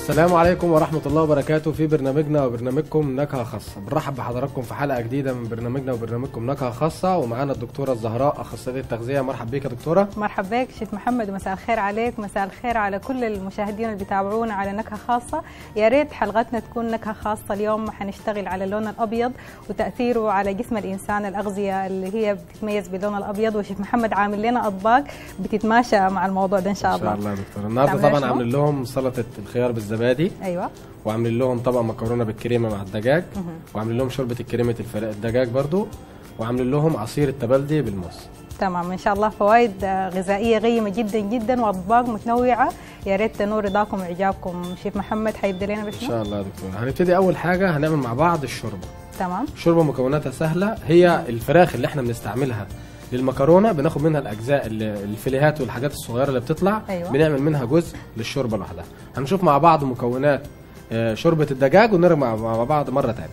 السلام عليكم ورحمة الله وبركاته في برنامجنا وبرنامجكم نكهة خاصة بنرحب بحضراتكم في حلقة جديدة من برنامجنا وبرنامجكم نكهة خاصة ومعانا الدكتورة الزهراء أخصائية التغذية مرحب بيك يا دكتورة مرحبا بك شيف محمد ومساء الخير عليك مساء الخير على كل المشاهدين اللي بيتابعونا على نكهة خاصة يا ريت حلقتنا تكون نكهة خاصة اليوم حنشتغل على اللون الأبيض وتأثيره على جسم الإنسان الأغذية اللي هي بتتميز باللون الأبيض وشيف محمد عامل لنا أطباق بتتماشى مع الموضوع ده إن شاء إن الله شاء الله يا دكتورة النهاردة تعملها طبعا شنو؟ عاملين لهم سلطة الخيار بالزبادي أيوة وعاملين لهم طبق مكرونة بالكريمة مع الدجاج وعاملين لهم شوربة الكريمة الفراخ الدجاج برضو وعاملين لهم عصير التبلدي بالموز تمام ان شاء الله فوائد آه، غذائيه قيمه جدا جدا واطباق متنوعه يا ريت تنور رضاكم واعجابكم شيف محمد حيبدا لنا إن بشنو شاء الله يا دكتورة هنبتدي أول حاجة هنعمل مع بعض الشوربة تمام الشوربه مكوناتها سهله هي الفراخ اللي احنا بنستعملها للمكرونه بناخد منها الاجزاء اللي- الفيليهات والحاجات الصغيره اللي بتطلع أيوة. بنعمل منها جزء للشوربه لوحدها هنشوف مع بعض مكونات آه، شوربه الدجاج ونرجع مع مع بعض مره تانية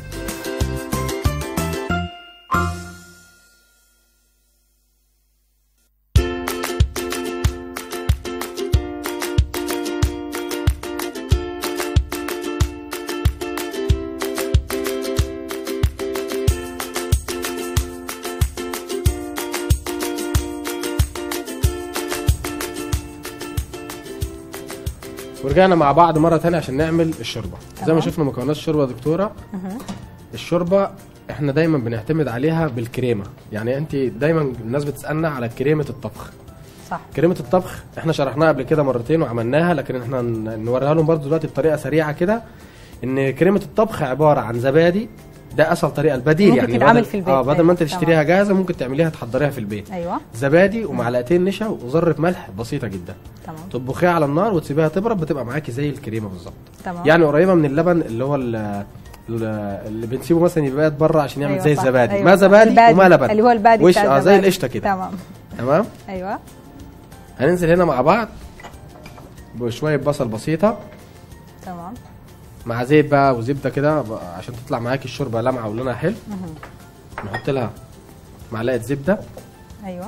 ورجعنا مع بعض مره تانية عشان نعمل الشوربه زي تمام. ما شفنا مكونات الشوربه يا دكتوره الشوربه احنا دايما بنعتمد عليها بالكريمه يعني انت دايما الناس بتسالنا على كريمه الطبخ صح كريمه الطبخ احنا شرحناها قبل كده مرتين وعملناها لكن احنا ن- نوريها لهم برضو دلوقتي بطريقه سريعه كده ان كريمه الطبخ عباره عن زبادي ده اسهل طريقه البديل ممكن يعني تتعمل بدل- في البيت، اه بدل ما انت أيوة، تشتريها جاهزه ممكن تعمليها تحضريها في البيت ايوه زبادي ومعلقتين نشا وذره ملح بسيطه جدا تمام تطبخيها على النار وتسيبيها تبرد بتبقى معاكي زي الكريمه بالظبط تمام يعني قريبه من اللبن اللي هو ال- ال- اللي بنسيبه مثلا يبقى بره عشان يعمل أيوة زي صح، الزبادي أيوة ما صح. زبادي البادي، وما لبن اللي هو البادي وش بتاع اه زي الزبادي. القشطه كده تمام تمام ايوه هننزل هنا مع بعض بشويه بصل بسيطه تمام مع زيت بقى وزبده كده ب- عشان تطلع معاكي الشوربه لمعه ولونها حلو نحط لها معلقه زبده ايوه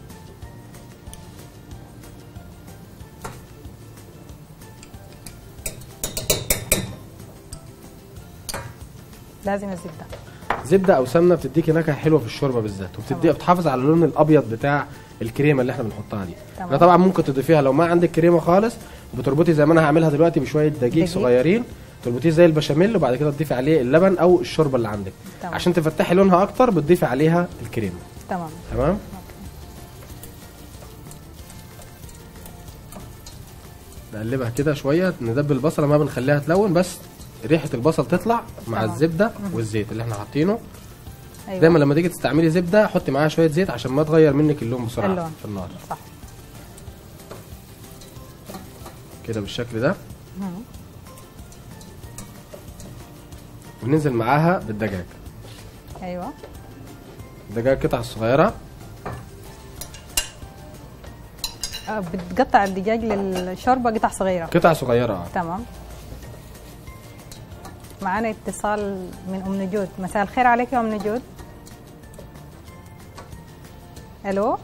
لازم الزبده زبده او سمنه بتديكي نكهه حلوه في الشوربه بالذات وبتدي تمام. بتحافظ على اللون الابيض بتاع الكريمه اللي احنا بنحطها دي تمام. احنا طبعا ممكن تضيفيها لو ما عندك كريمه خالص بتربطي زي ما انا هعملها دلوقتي بشويه دقيق, دقيق. صغيرين تربطيه زي البشاميل وبعد كده تضيفي عليه اللبن او الشوربه اللي عندك تمام. عشان تفتحي لونها اكتر بتضيفي عليها الكريمه تمام تمام نقلبها كده شويه ندبل البصله ما بنخليها تلون بس ريحه البصل تطلع مع تمام. الزبده والزيت اللي احنا حاطينه ايوه دايما لما تيجي تستعملي زبده حطي معاها شويه زيت عشان ما تغير منك اللون بسرعه اللون. في النار صح كده بالشكل ده مم. وننزل معاها بالدجاج ايوه الدجاج قطع صغيره آه، بتقطع الدجاج للشوربه قطع صغيره قطع صغيره اه تمام معانا اتصال من ام نجود مساء الخير عليك يا ام نجود الو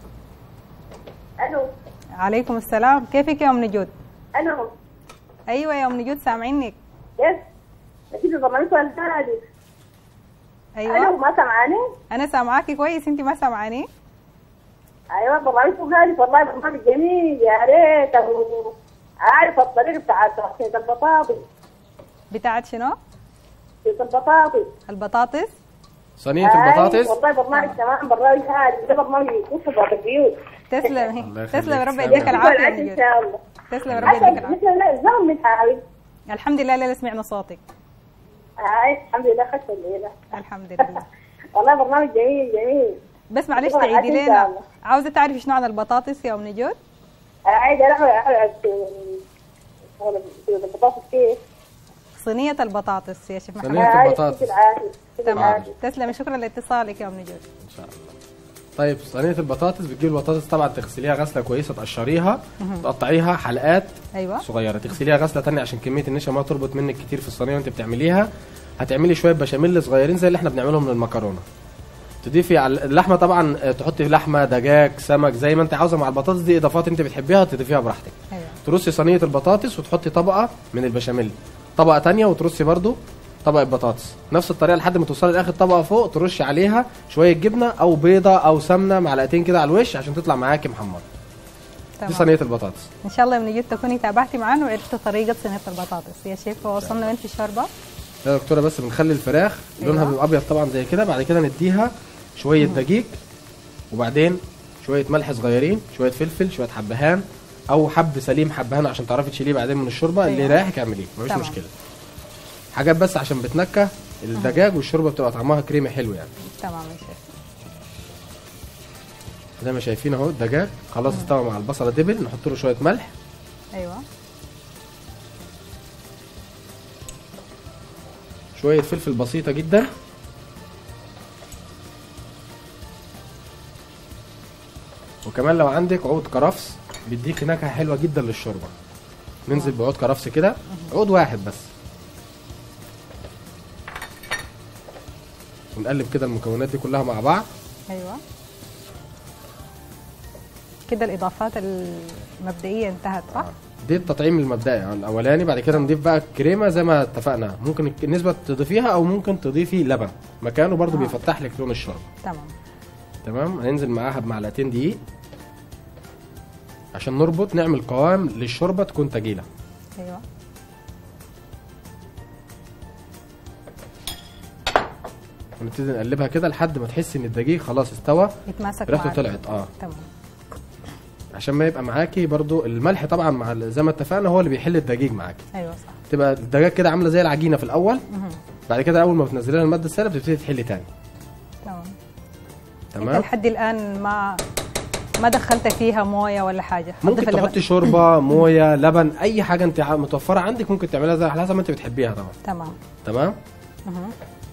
الو عليكم السلام كيفك يا ام نجود الو ايوه يا ام نجود سامعينك يس نجيب البرنامج سؤال ثاني الو ايوه ما سمعاني انا سامعاكي كويس انت ما سامعاني ايوه برنامج غالي والله برنامج جميل يا ريت أبو- اعرف الطريقه بتاعت صيد البطاطس بتاعت شنو صيد البطاطس البطاطس صينيه أي، البطاطس والله برنامج تمام برنامج هادي ده برنامج يكون في البيوت تسلم الله يخليك. تسلم ربي سلام. يديك العافيه يا ام ان نجود شاء الله تسلم ربي حتى يديك العافيه مثل لا الزمن بتاعي الحمد لله لا سمعنا صوتك اي الحمد لله خشة الليله الحمد لله والله برنامج جميل جميل بس معلش شكراً، تعيدي إن شاء لنا الله. عاوزه تعرفي شنو عن البطاطس يا ام نجود عايز اروح البطاطس كيف صينيه البطاطس يا شيخ محمد صينية عايز البطاطس. كل عادي كل تمام عادي تسلمي شكرا لاتصالك يا ام نجود ان شاء الله طيب صينيه البطاطس بتجيب البطاطس طبعا تغسليها غسله كويسه تقشريها تقطعيها حلقات ايوه صغيره تغسليها غسله تانية عشان كميه النشا ما تربط منك كتير في الصينيه وانت بتعمليها هتعملي شويه بشاميل صغيرين زي اللي احنا بنعملهم للمكرونه تضيفي على اللحمه طبعا آه، تحطي لحمه دجاج سمك زي ما انت عاوزه مع البطاطس دي اضافات انت بتحبيها تضيفيها براحتك ايوه ترصي صينيه البطاطس وتحطي طبقه من البشاميل طبقه تانية وترصي برضو طبقه بطاطس نفس الطريقه لحد ما توصلي لاخر طبقه فوق ترشي عليها شويه جبنه او بيضه او سمنه معلقتين كده على الوش عشان تطلع معاكي محمره دي تمام صينيه البطاطس ان شاء الله من جد تكوني تابعتي معانا وعرفتي طريقه صينيه البطاطس يا شيف وصلنا وين في الشوربه يا دكتوره بس بنخلي الفراخ لونها أيوة. بيبقى ابيض طبعا زي كده بعد كده نديها شويه دقيق وبعدين شويه ملح صغيرين شويه فلفل شويه حبهان او حب سليم حبهان عشان تعرفي تشيليه بعدين من الشوربه اللي أيوة. يريحك اعمليه مفيش تمام. مشكله حاجات بس عشان بتنكه الدجاج والشوربه بتبقى طعمها كريمي حلو يعني تمام يا شيف زي ما شايفين اهو الدجاج خلاص استوى مع البصله دبل نحط له شويه ملح ايوه شويه فلفل بسيطه جدا وكمان لو عندك عود كرفس بيديك نكهه حلوه جدا للشوربه ننزل بعود كرفس كده عود واحد بس ونقلب كده المكونات دي كلها مع بعض ايوه كده الاضافات المبدئيه انتهت صح؟ دي التطعيم المبدئي الاولاني بعد كده نضيف بقى الكريمه زي ما اتفقنا ممكن النسبه تضيفيها او ممكن تضيفي لبن مكانه برضو آه. بيفتح لك لون الشوربه تمام تمام هننزل معاها بمعلقتين دقيق عشان نربط نعمل قوام للشوربه تكون تجيله ايوه ونبتدي نقلبها كده لحد ما تحسي ان الدقيق خلاص استوى يتماسك ريحته معاك. طلعت اه تمام عشان ما يبقى معاكي برضو الملح طبعا مع ال- زي ما اتفقنا هو اللي بيحل الدقيق معاكي ايوه صح تبقى الدجاج كده عامله زي العجينه في الاول مهم. بعد كده اول ما بتنزلي لها الماده السائله بتبتدي تحلي تاني تمام انت تمام لحد الان ما ما دخلت فيها مويه ولا حاجه ممكن حطي في اللبن. تحطي شوربه مويه لبن اي حاجه انت ع- متوفره عندك ممكن تعمليها زي على حسب ما انت بتحبيها طبعا تمام تمام مهم.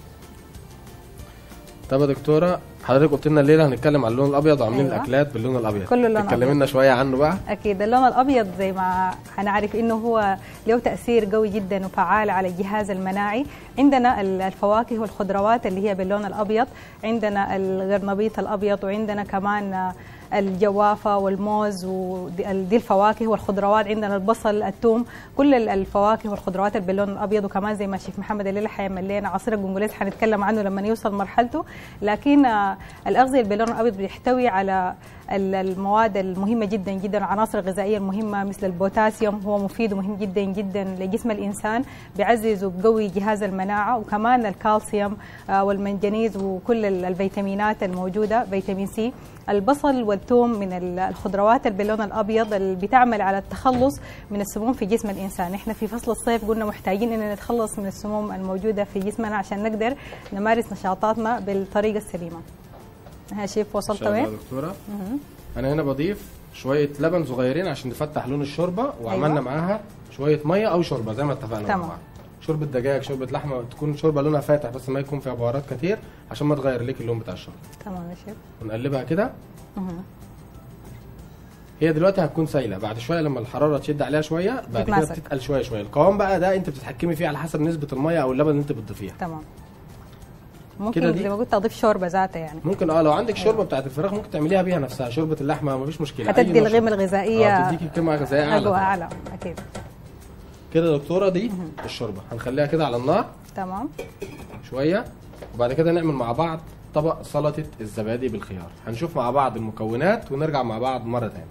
طب يا دكتوره حضرتك قلت لنا الليله هنتكلم على اللون الابيض وعاملين أيوة. الاكلات باللون الابيض كله لون اتكلمي أبيض. لنا شويه عنه بقى اكيد اللون الابيض زي ما هنعرف انه هو له تاثير قوي جدا وفعال على الجهاز المناعي عندنا ال- الفواكه والخضروات اللي هي باللون الابيض عندنا الغرنبيط الابيض وعندنا كمان الجوافه والموز ودي دي الفواكه والخضروات عندنا البصل الثوم كل ال- الفواكه والخضروات اللي باللون الابيض وكمان زي ما الشيف محمد الليله حيعمل لنا عصير القنقليز حنتكلم عنه لما يوصل مرحلته لكن آه، الاغذيه اللي باللون الابيض بيحتوي على ال- المواد المهمة جدا جدا العناصر الغذائية المهمة مثل البوتاسيوم هو مفيد ومهم جدا جدا لجسم الإنسان بيعزز وبقوي جهاز المناعة وكمان الكالسيوم آه، والمنجنيز وكل ال- الفيتامينات الموجودة فيتامين سي البصل والثوم من ال- الخضروات اللي باللون الأبيض اللي بتعمل على التخلص من السموم في جسم الإنسان احنا في فصل الصيف قلنا محتاجين أن نتخلص من السموم الموجودة في جسمنا عشان نقدر نمارس نشاطاتنا بالطريقة السليمة ها شيف ان وصلت شاء الله وين؟ يا دكتوره انا هنا بضيف شويه لبن صغيرين عشان نفتح لون الشوربه وعملنا أيوة. معاها شويه ميه او شوربه زي ما اتفقنا مع تمام. بعض شوربه دجاج شوربه لحمه تكون شوربه لونها فاتح بس ما يكون فيها بهارات كتير عشان ما تغير لك اللون بتاع الشوربه تمام يا شيف ونقلبها كده مهم. هي دلوقتي هتكون سايله بعد شويه لما الحراره تشد عليها شويه بعد كده تتماسك. بتتقل شويه شويه القوام بقى ده انت بتتحكمي فيه على حسب نسبه الميه او اللبن اللي انت بتضيفيها تمام كده ممكن دي- زي ما قلت اضيف شوربه ذاتها يعني ممكن اه لو عندك شوربه بتاعت الفراخ ممكن تعمليها بيها نفسها شوربه اللحمه مفيش مشكله أي هتدي نوع القيمه شوربة. الغذائيه اه تديكي قيمه غذائيه اعلى اقوى طبعاً. اعلى اكيد كده يا دكتوره دي الشوربه هنخليها كده على النار تمام شويه وبعد كده نعمل مع بعض طبق سلطه الزبادي بالخيار هنشوف مع بعض المكونات ونرجع مع بعض مره تانية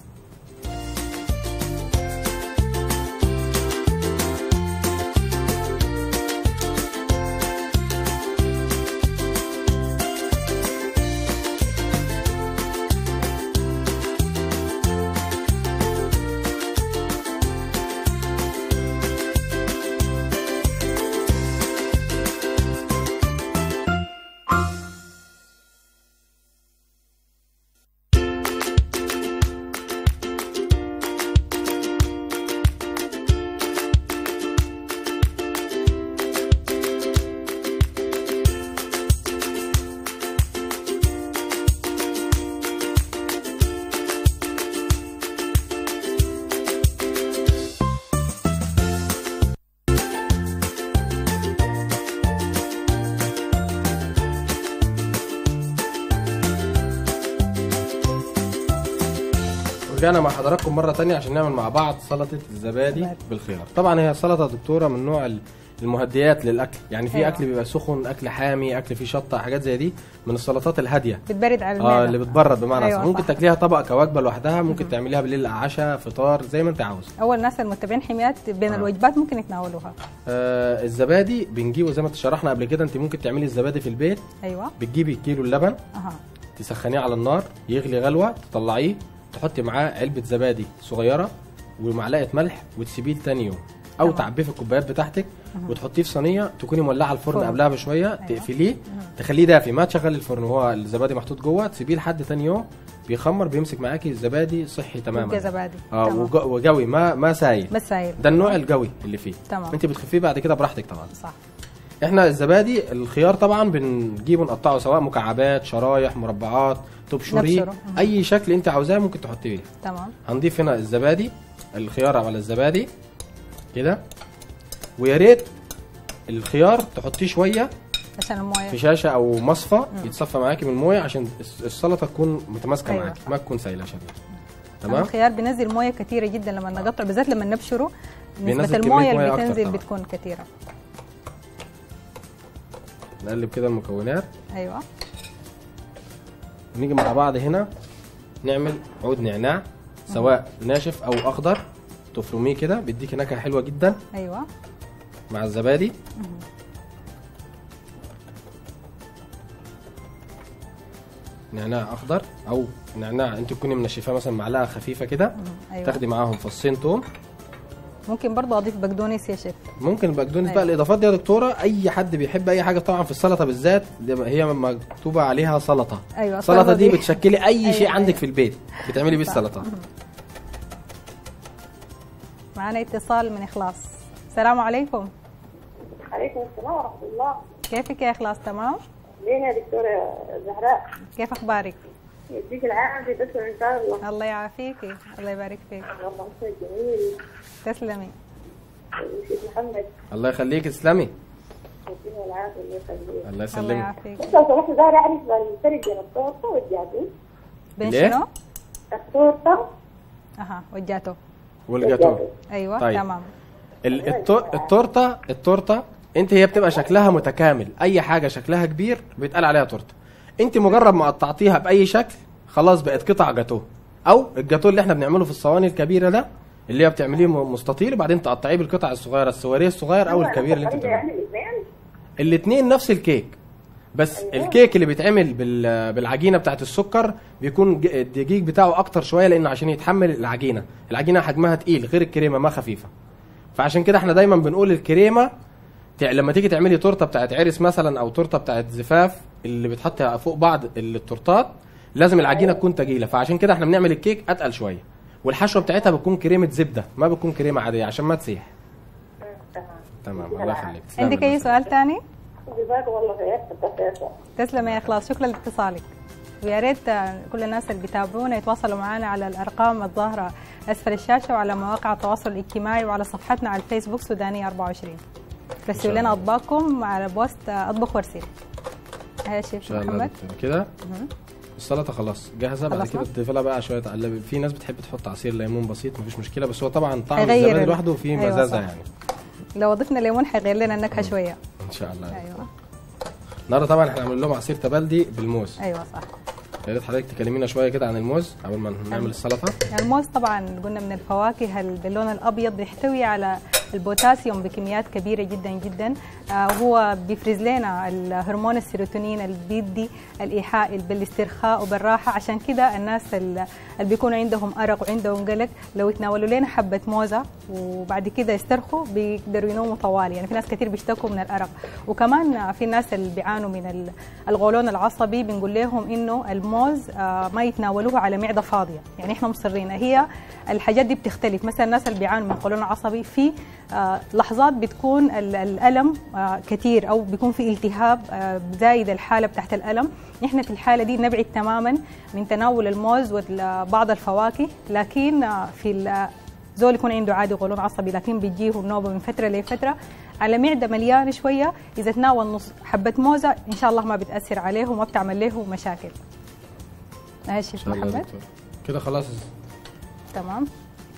ورجعنا مع حضراتكم مره تانية عشان نعمل مع بعض سلطه الزبادي زبادي. بالخيار طبعا هي سلطه يا دكتوره من نوع ال- المهديات للاكل يعني في أيوة. اكل بيبقى سخن اكل حامي اكل فيه شطه حاجات زي دي من السلطات الهاديه بتبرد على المعده اه اللي بتبرد بمعنى أيوة أيوة ممكن صح. تاكليها طبق كوجبه لوحدها ممكن تعمليها بالليل عشاء فطار زي ما انت عاوز اول ناس المتابعين حميات بين آه. الوجبات ممكن يتناولوها آه الزبادي بنجيبه زي ما شرحنا قبل كده انت ممكن تعملي الزبادي في البيت ايوه بتجيبي كيلو اللبن اها تسخنيه على النار يغلي غلوه تطلعيه تحطي معاه علبه زبادي صغيره ومعلقه ملح وتسيبيه تاني يوم او تمام. تعبيه في الكوبايات بتاعتك وتحطيه في صينيه تكوني مولعه الفرن فرن. قبلها بشويه تقفليه تخليه دافي ما تشغلي الفرن وهو الزبادي محطوط جوه تسيبيه لحد تاني يوم بيخمر بيمسك معاكي الزبادي صحي يبقى تماما زبادي اه تمام. وج- وجوي ما ما سايل بس سايل ده النوع الجوي اللي فيه تمام. انت بتخفيه بعد كده براحتك طبعا صح احنا الزبادي الخيار طبعا بنجيبه نقطعه سواء مكعبات شرايح مربعات تبشريه نبشره. مم. اي شكل انت عاوزاه ممكن تحطيه تمام هنضيف هنا الزبادي الخيار على الزبادي كده ويا ريت الخيار تحطيه شويه عشان المويه في شاشه او مصفى يتصفى معاكي من المويه عشان الس- السلطه تكون متماسكه أيوة. معاكي ما تكون سايله شديد تمام تمام الخيار بينزل مويه كثيره جدا لما نقطعه بالذات لما نبشره بينزل نسبه كمية المويه موية اللي أكتر بتنزل طبعاً. بتكون كثيره نقلب كده المكونات ايوه ونيجي مع بعض هنا نعمل عود نعناع سواء ناشف او اخضر تفرميه كده بيديكي نكهه حلوه جدا ايوه مع الزبادي نعناع اخضر او نعناع انت تكوني منشفاه مثلا معلقه خفيفه كده ايوه تاخدي معاهم فصين توم ممكن برضه اضيف بقدونس يا شيف ممكن البقدونس أيوة. بقى الاضافات دي يا دكتوره اي حد بيحب اي حاجه طبعا في السلطه بالذات دي هي مكتوبه عليها سلطه ايوه السلطه دي دي بتشكلي اي شيء أيوة، عندك أيوة. في البيت بتعملي بيه صح. السلطه معنا اتصال من اخلاص السلام عليكم عليكم السلام ورحمه الله كيفك يا اخلاص تمام لين يا دكتوره زهراء كيف اخبارك يديك العافيه بس ان شاء الله الله يعافيكي الله يبارك فيك والله مساء جميل تسلمي وشيخ محمد الله يخليك تسلمي يدينا العافيه الله يخليك الله الله يسلمك يعافيك بس لو سمحت داير اعرف الفرق بين التورته والجاتو بين ليه؟ شنو؟ التورته اها وجاته والجاتو ايوه طيب. تمام ال- التو- التورته التورته انت هي بتبقى شكلها متكامل اي حاجه شكلها كبير بيتقال عليها تورته انت مجرد ما قطعتيها باي شكل خلاص بقت قطع جاتوه او الجاتوه اللي احنا بنعمله في الصواني الكبيره ده اللي هي بتعمليه م- مستطيل وبعدين تقطعيه بالقطع الصغيره السواريه الصغير او الكبير اللي انت بتعمله يعني الاثنين الاثنين نفس الكيك بس أيوة. الكيك اللي بيتعمل بال- بالعجينه بتاعت السكر بيكون ج- الدقيق بتاعه اكتر شويه لانه عشان يتحمل العجينه العجينه حجمها تقيل غير الكريمه ما خفيفه فعشان كده احنا دايما بنقول الكريمه تع- لما تيجي تعملي تورته بتاعت عرس مثلا او تورته بتاعت زفاف اللي بتحطي فوق بعض التورتات لازم العجينه تكون تقيله فعشان كده احنا بنعمل الكيك اتقل شويه والحشوه بتاعتها بتكون كريمه زبده ما بتكون كريمه عاديه عشان ما تسيح تمام تمام الله يخليك تسلم عندك اي الله سؤال ثاني؟ جزاك الله خير تكفى تسلم يا اخلاص شكرا لاتصالك ويا ريت آه، كل الناس اللي بيتابعونا يتواصلوا معنا على الارقام الظاهره اسفل الشاشه وعلى مواقع التواصل الاجتماعي وعلى صفحتنا على الفيسبوك سودانيه 24 رسلوا لنا اطباقكم على بوست آه، اطبخ وارسل هيا ان شيف شاء الله محمد دكتور. كده السلطه خلاص جاهزه بعد خلصنا؟ كده تضيف لها بقى شويه علب في ناس بتحب تحط عصير ليمون بسيط مفيش مشكله بس هو طبعا طعم هيغير الزبادي ال- لوحده فيه أيوة مزازه صح. يعني لو ضفنا ليمون حيغير لنا النكهه شويه ان شاء الله ايوه النهارده طبعا احنا عاملين لهم عصير تبلدي بالموز ايوه صح يا ريت حضرتك تكلمينا شويه كده عن الموز قبل ما نعمل السلطه يعني الموز طبعا قلنا من الفواكه ال- باللون الابيض بيحتوي على البوتاسيوم بكميات كبيره جدا جدا آه وهو بيفرز لنا الهرمون السيروتونين اللي بيدي الايحاء بالاسترخاء وبالراحه عشان كده الناس ال- اللي بيكونوا عندهم ارق وعندهم قلق لو يتناولوا لنا حبه موزه وبعد كده يسترخوا بيقدروا ينوموا طوال يعني في ناس كثير بيشتكوا من الارق وكمان في ناس اللي بيعانوا من ال- الغولون العصبي بنقول لهم انه الموز آه، ما يتناولوه على معده فاضيه يعني احنا مصرين هي الحاجات دي بتختلف مثلا الناس اللي بيعانوا من غولون عصبي في آه، لحظات بتكون ال- الالم آه، كثير او بيكون في التهاب آه، زايد الحاله بتاعت الالم احنا في الحاله دي نبعد تماما من تناول الموز وبعض الفواكه لكن آه، في ال- زول يكون عنده عادي غولون عصبي لكن بيجيه النوبه من فتره لفتره على معده مليانه شويه اذا تناول نص حبه موزه ان شاء الله ما بتاثر عليه وما بتعمل له مشاكل ماشي ان شاء الله يا محمد دكتور كده خلاص تمام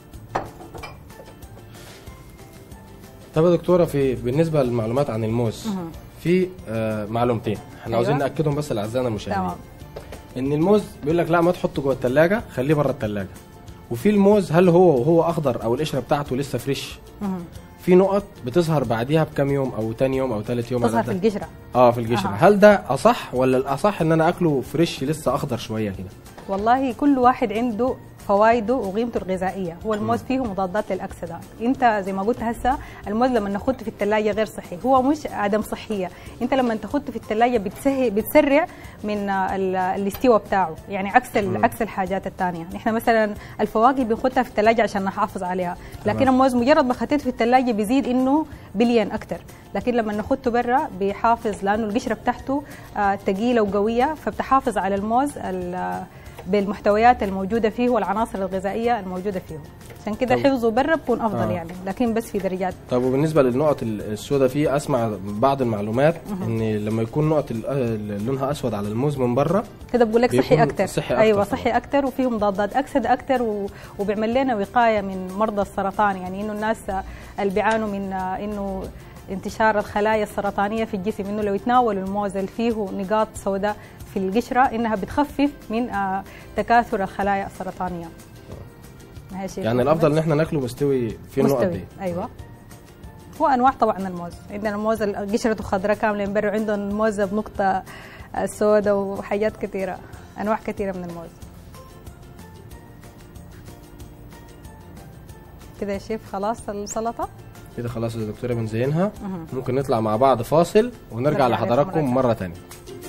طب يا دكتوره في بالنسبه للمعلومات عن الموز في آه معلومتين احنا أيوة. عاوزين ناكدهم بس لاعزائنا المشاهدين تمام ان الموز بيقول لك لا ما تحطه جوه الثلاجه خليه بره الثلاجه وفي الموز هل هو وهو اخضر او القشره بتاعته لسه فريش مهم. في نقط بتظهر بعديها بكام يوم او تاني يوم او ثالث يوم تظهر على في ده. القشره اه في القشره أها. هل ده اصح ولا الاصح ان انا اكله فريش لسه اخضر شويه كده والله كل واحد عنده فوائده وقيمته الغذائيه هو الموز فيه مضادات للاكسده انت زي ما قلت هسه الموز لما ناخده في الثلاجه غير صحي هو مش عدم صحيه انت لما تاخده في الثلاجه بتسهل بتسرع من ال- الاستواء بتاعه يعني عكس ال- عكس الحاجات الثانيه نحن مثلا الفواكه بناخدها في الثلاجه عشان نحافظ عليها لكن تمام. الموز مجرد ما خدته في الثلاجه بيزيد انه بلين اكثر لكن لما ناخده برا بيحافظ لانه القشره بتاعته آه، ثقيله وقويه فبتحافظ على الموز ال- بالمحتويات الموجوده فيه والعناصر الغذائيه الموجوده فيه عشان كده طب. حفظه برا بكون افضل آه. يعني لكن بس في درجات طب وبالنسبه للنقط ال- السوداء فيه اسمع بعض المعلومات ان لما يكون نقط ال- آه، لونها اسود على الموز من بره كده بقول لك صحي بيكون اكثر صحي أكتر ايوه طبعاً. صحي اكثر وفيه مضادات اكسده اكثر و... وبيعمل لنا وقايه من مرضى السرطان يعني انه الناس اللي بيعانوا من انه انتشار الخلايا السرطانيه في الجسم انه لو يتناولوا الموز اللي فيه نقاط سوداء في القشره انها بتخفف من آه، تكاثر الخلايا السرطانيه هاي شيء يعني الافضل ان احنا ناكله مستوي في النقط مستوي دي ايوه هو انواع طبعا الموز عندنا الموز اللي قشرته خضراء كامله من برا وعندهم الموز بنقطه سوداء وحاجات كثيره انواع كثيره من الموز كده يا شيف خلاص السلطه كده خلاص يا دكتوره بنزينها ممكن نطلع مع بعض فاصل ونرجع نرجع لحضراتكم لكم مره تانية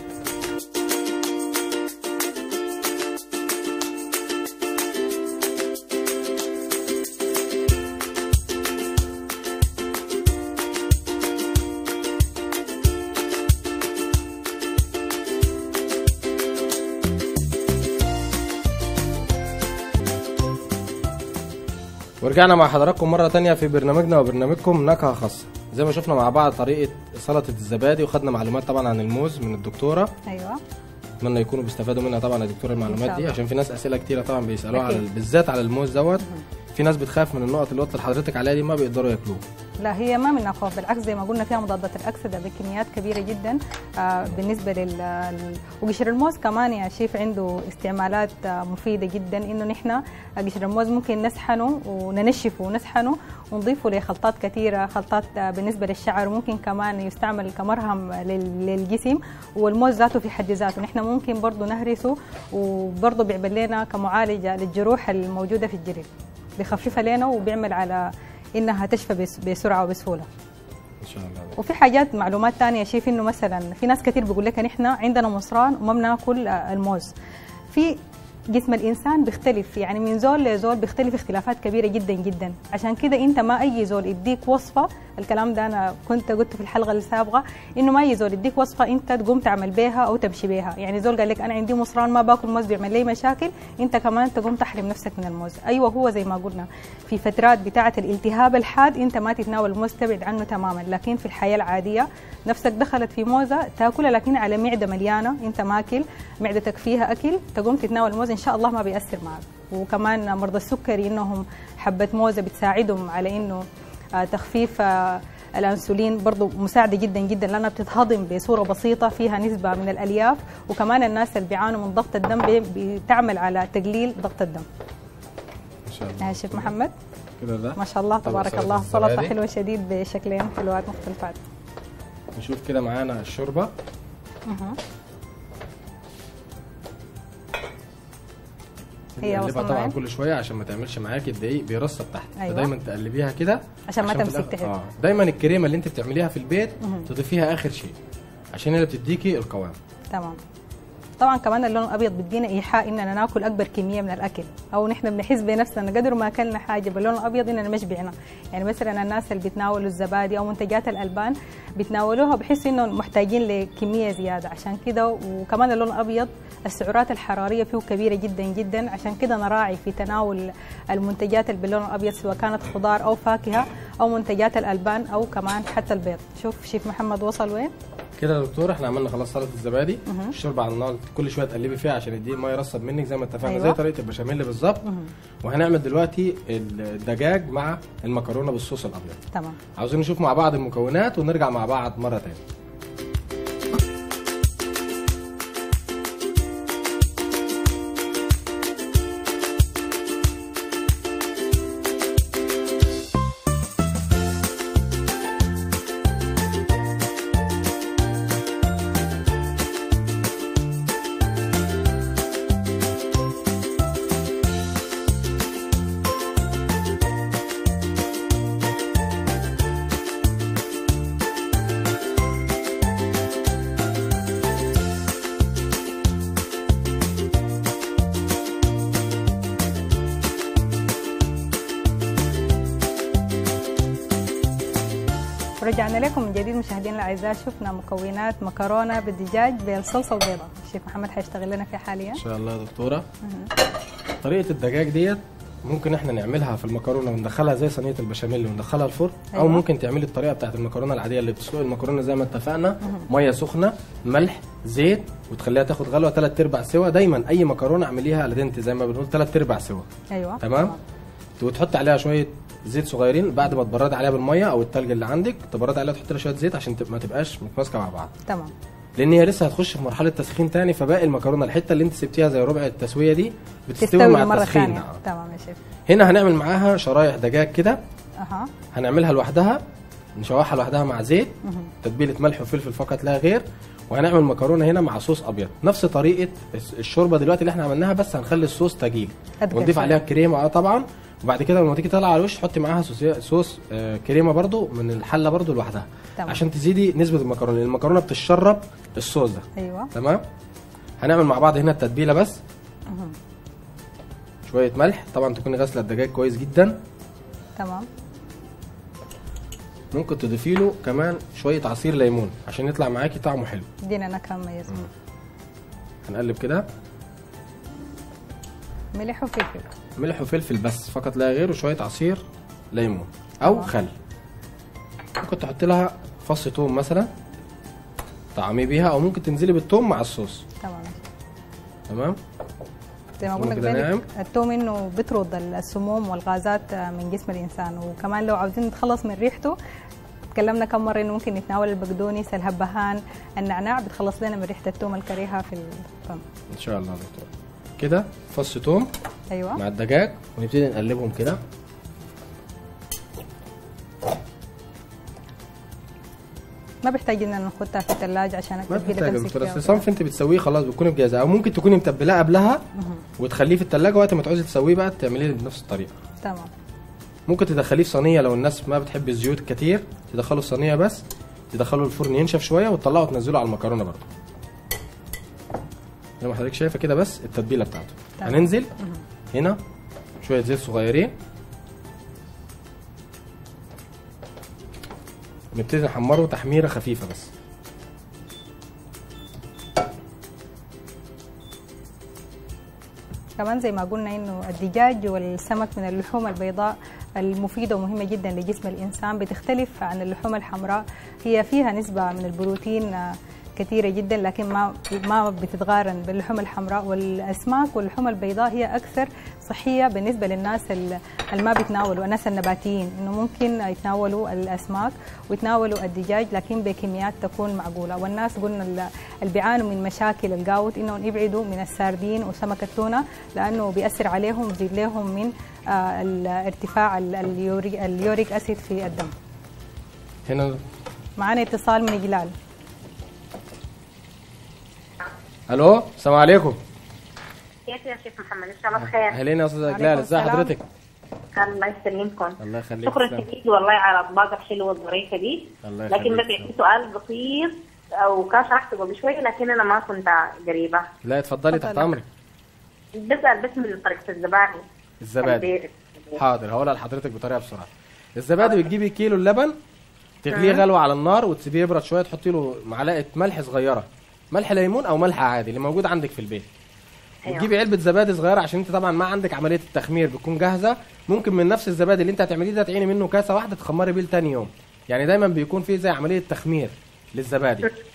ورجعنا مع حضراتكم مرة تانية في برنامجنا وبرنامجكم نكهة خاصة زي ما شفنا مع بعض طريقة سلطة الزبادي وخدنا معلومات طبعا عن الموز من الدكتورة ايوه اتمنى يكونوا بيستفادوا منها طبعا يا دكتور المعلومات شاء دي الله. عشان في ناس اسئله كتيره طبعا بيسالوها على أكيد. بالذات على الموز دوت في ناس بتخاف من النقط اللي قلت لحضرتك عليها دي ما بيقدروا ياكلوه لا هي ما منها خوف بالعكس زي ما قلنا فيها مضادات الاكسده بكميات كبيره جدا آه، بالنسبه لل لل- وقشر الموز كمان يا شيف عنده استعمالات آه، مفيده جدا انه نحن قشر الموز ممكن نسحنه وننشفه ونسحنه ونضيفه لخلطات كثيره خلطات آه، بالنسبه للشعر ممكن كمان يستعمل كمرهم لل- للجسم والموز ذاته في حد ذاته نحن ممكن برضه نهرسه وبرضه بيعمل لنا كمعالجه للجروح الموجوده في الجلد بيخففها لنا وبيعمل على انها تشفى بس- بسرعه وبسهوله ان شاء الله وفي حاجات معلومات تانية شايف انه مثلا في ناس كتير بيقول لك نحن عندنا مصران وما بناكل آه، الموز في جسم الانسان بيختلف يعني من زول لزول بيختلف اختلافات كبيره جدا جدا عشان كده انت ما اي زول يديك وصفه الكلام ده انا كنت قلت في الحلقه السابقه انه ما اي زول يديك وصفه انت تقوم تعمل بيها او تمشي بيها يعني زول قال لك انا عندي مصران ما باكل موز بيعمل لي مشاكل انت كمان تقوم تحرم نفسك من الموز ايوه هو زي ما قلنا في فترات بتاعه الالتهاب الحاد انت ما تتناول الموز تبعد عنه تماما لكن في الحياه العاديه نفسك دخلت في موزه تاكلها لكن على معده مليانه انت ماكل معدتك فيها اكل تقوم تتناول الموز ان شاء الله ما بيأثر معك وكمان مرضى السكري انهم حبه موزه بتساعدهم على انه آه، تخفيف آه، الانسولين برضو مساعده جدا جدا لانها بتتهضم بصوره بسيطه فيها نسبه من الالياف وكمان الناس اللي بيعانوا من ضغط الدم بي- بتعمل على تقليل ضغط الدم ان شاء الله يا شيف محمد كده ده ما شاء الله طبق تبارك سلطة الله سلطه الزبادي. حلوه شديد بشكلين حلوات مختلفات نشوف كده معانا الشوربه مهم. هي نقلبها وصلنا طبعا وين؟ كل شويه عشان ما تعملش معاكي الدقيق بيرصب تحت أيوة. فدايما تقلبيها كده عشان ما في تمسك الآخر- تحت. اه دايما الكريمه اللي انت بتعمليها في البيت مهم. تضيفيها اخر شيء عشان هي اللي بتديكي القوام تمام طبعا كمان اللون الابيض بيدينا ايحاء اننا ناكل اكبر كميه من الاكل او نحن بنحس بنفسنا قدر ما اكلنا حاجه باللون الابيض اننا مش بعنا يعني مثلا الناس اللي بيتناولوا الزبادي او منتجات الالبان بيتناولوها بحسوا انه محتاجين لكميه زياده عشان كده وكمان اللون الابيض السعرات الحراريه فيه كبيره جدا جدا عشان كده نراعي في تناول المنتجات اللي باللون الابيض سواء كانت خضار او فاكهه او منتجات الالبان او كمان حتى البيض شوف شيف محمد وصل وين كده يا دكتور احنا عملنا خلاص سلطه الزبادي الشوربه على النار كل شويه تقلبي فيها عشان يديه الميه يرسب منك زي ما اتفقنا أيوة. زي طريقه البشاميل بالظبط وهنعمل دلوقتي الدجاج مع المكرونه بالصوص الابيض تمام عاوزين نشوف مع بعض المكونات ونرجع مع بعض مره تاني ورجعنا لكم من جديد مشاهدينا الاعزاء شفنا مكونات مكرونه بالدجاج بالصلصه البيضاء الشيف محمد حيشتغل لنا فيها حاليا ان شاء الله يا دكتوره طريقه الدجاج ديت ممكن احنا نعملها في المكرونه وندخلها زي صينيه البشاميل وندخلها الفرن او أيوة. ممكن تعملي الطريقه بتاعت المكرونه العاديه اللي بتسلق المكرونه زي ما اتفقنا ميه سخنه ملح زيت وتخليها تاخد غلوه ثلاث ارباع سوا دايما اي مكرونه اعمليها الدنت زي ما بنقول ثلاث ارباع سوا ايوه تمام وتحط عليها شويه زيت صغيرين بعد ما تبرد عليها بالميه او التلج اللي عندك تبرد عليها تحط لها شويه زيت عشان تبقى ما تبقاش متماسكه مع بعض تمام لان هي لسه هتخش في مرحله تسخين تاني فباقي المكرونه الحته اللي انت سبتيها زي ربع التسويه دي بتستوي تستوي مع مره التسخين ثانيه ده. تمام يا شيف هنا هنعمل معاها شرايح دجاج كده اها هنعملها لوحدها نشوحها لوحدها مع زيت تتبيله ملح وفلفل فقط لا غير وهنعمل مكرونه هنا مع صوص ابيض نفس طريقه الس- الشوربه دلوقتي اللي احنا عملناها بس هنخلي الصوص تجيل أتقل ونضيف شوية. عليها كريمه اه طبعا وبعد كده لما تيجي تطلع على الوش تحطي معاها صوص, صوص آه كريمه برضو من الحله برضو لوحدها تمام. عشان تزيدي نسبه المكرونه لان المكرونه بتشرب الصوص ده ايوه تمام هنعمل مع بعض هنا التتبيله بس شويه ملح طبعا تكوني غاسله الدجاج كويس جدا تمام ممكن تضيفي له كمان شويه عصير ليمون عشان يطلع معاكي طعمه حلو ادينا نكهه مميزه هنقلب كده ملح وفلفل ملح وفلفل بس فقط لا غير وشويه عصير ليمون او تمام. خل ممكن تحط لها فص توم مثلا طعمي بيها او ممكن تنزلي بالثوم مع الصوص تمام تمام زي ما ثوم قلنا كده كذلك ناعم. التوم انه بيطرد السموم والغازات من جسم الانسان وكمان لو عاوزين نتخلص من ريحته تكلمنا كم مره انه ممكن نتناول البقدونس الهبهان النعناع بتخلص لنا من ريحه التوم الكريهه في الفم ان شاء الله يا دكتور كده فص توم ايوه مع الدجاج ونبتدي نقلبهم كده ما بيحتاج اننا نحطها في الثلاجه عشان ما التتبيله بتحتاج يا تمسك دكتور فيها اصل وكده. صنف انت بتسويه خلاص بتكوني مجهزه او ممكن تكوني متبلاه قبلها وتخليه في الثلاجه وقت ما تعوزي تسويه بقى تعمليه بنفس الطريقه تمام ممكن تدخليه في صينيه لو الناس ما بتحب الزيوت كتير تدخله في صينيه بس تدخله الفرن ينشف شويه وتطلعه وتنزله على المكرونه برضه زي ما حضرتك شايفه كده بس التتبيله بتاعته تمام. هننزل هنا شويه زيت صغيرين نبتدي نحمره تحميره خفيفه بس كمان زي ما قلنا انه الدجاج والسمك من اللحوم البيضاء المفيده ومهمه جدا لجسم الانسان بتختلف عن اللحوم الحمراء هي فيها نسبه من البروتين آه، كثيره جدا لكن ما ما بتتقارن باللحوم الحمراء والاسماك واللحوم البيضاء هي اكثر صحيه بالنسبه للناس ال- اللي ما بيتناولوا الناس النباتيين انه ممكن يتناولوا الاسماك ويتناولوا الدجاج لكن بكميات تكون معقوله والناس قلنا ال- اللي بيعانوا من مشاكل الجاوت انهم يبعدوا من الساردين وسمك التونه لانه بيأثر عليهم ويزيد لهم من آه، ال- ارتفاع ال- اليوري- اليوريك اسيد في الدم هنا معانا اتصال من جلال الو السلام عليكم كيف يا شيخ محمد ان شاء الله بخير اهلين يا استاذه وعليكم جلال ازي السلام. حضرتك الله يسلمكم الله يخليك شكرا تسلم. شديد والله على الاطباق الحلوه الظريفه دي الله لكن يخليك بس عندي سؤال بسيط او كان شرحته قبل شويه لكن انا ما كنت قريبه لا اتفضلي تحت اتفضلي. امرك بسال بس من طريقه الزبادي الزبادي البيض. حاضر هقولها لحضرتك بطريقه بسرعه الزبادي بتجيبي كيلو اللبن تغليه غلوه على النار وتسيبيه يبرد شويه تحطي له معلقه ملح صغيره ملح ليمون او ملح عادي اللي موجود عندك في البيت أيوة. وتجيبي علبه زبادي صغيره عشان انت طبعا ما عندك عمليه التخمير بتكون جاهزه ممكن من نفس الزبادي اللي انت هتعمليه ده تعيني منه كاسه واحده تخمري بيه لتاني يوم يعني دايما بيكون فيه زي عمليه تخمير للزبادي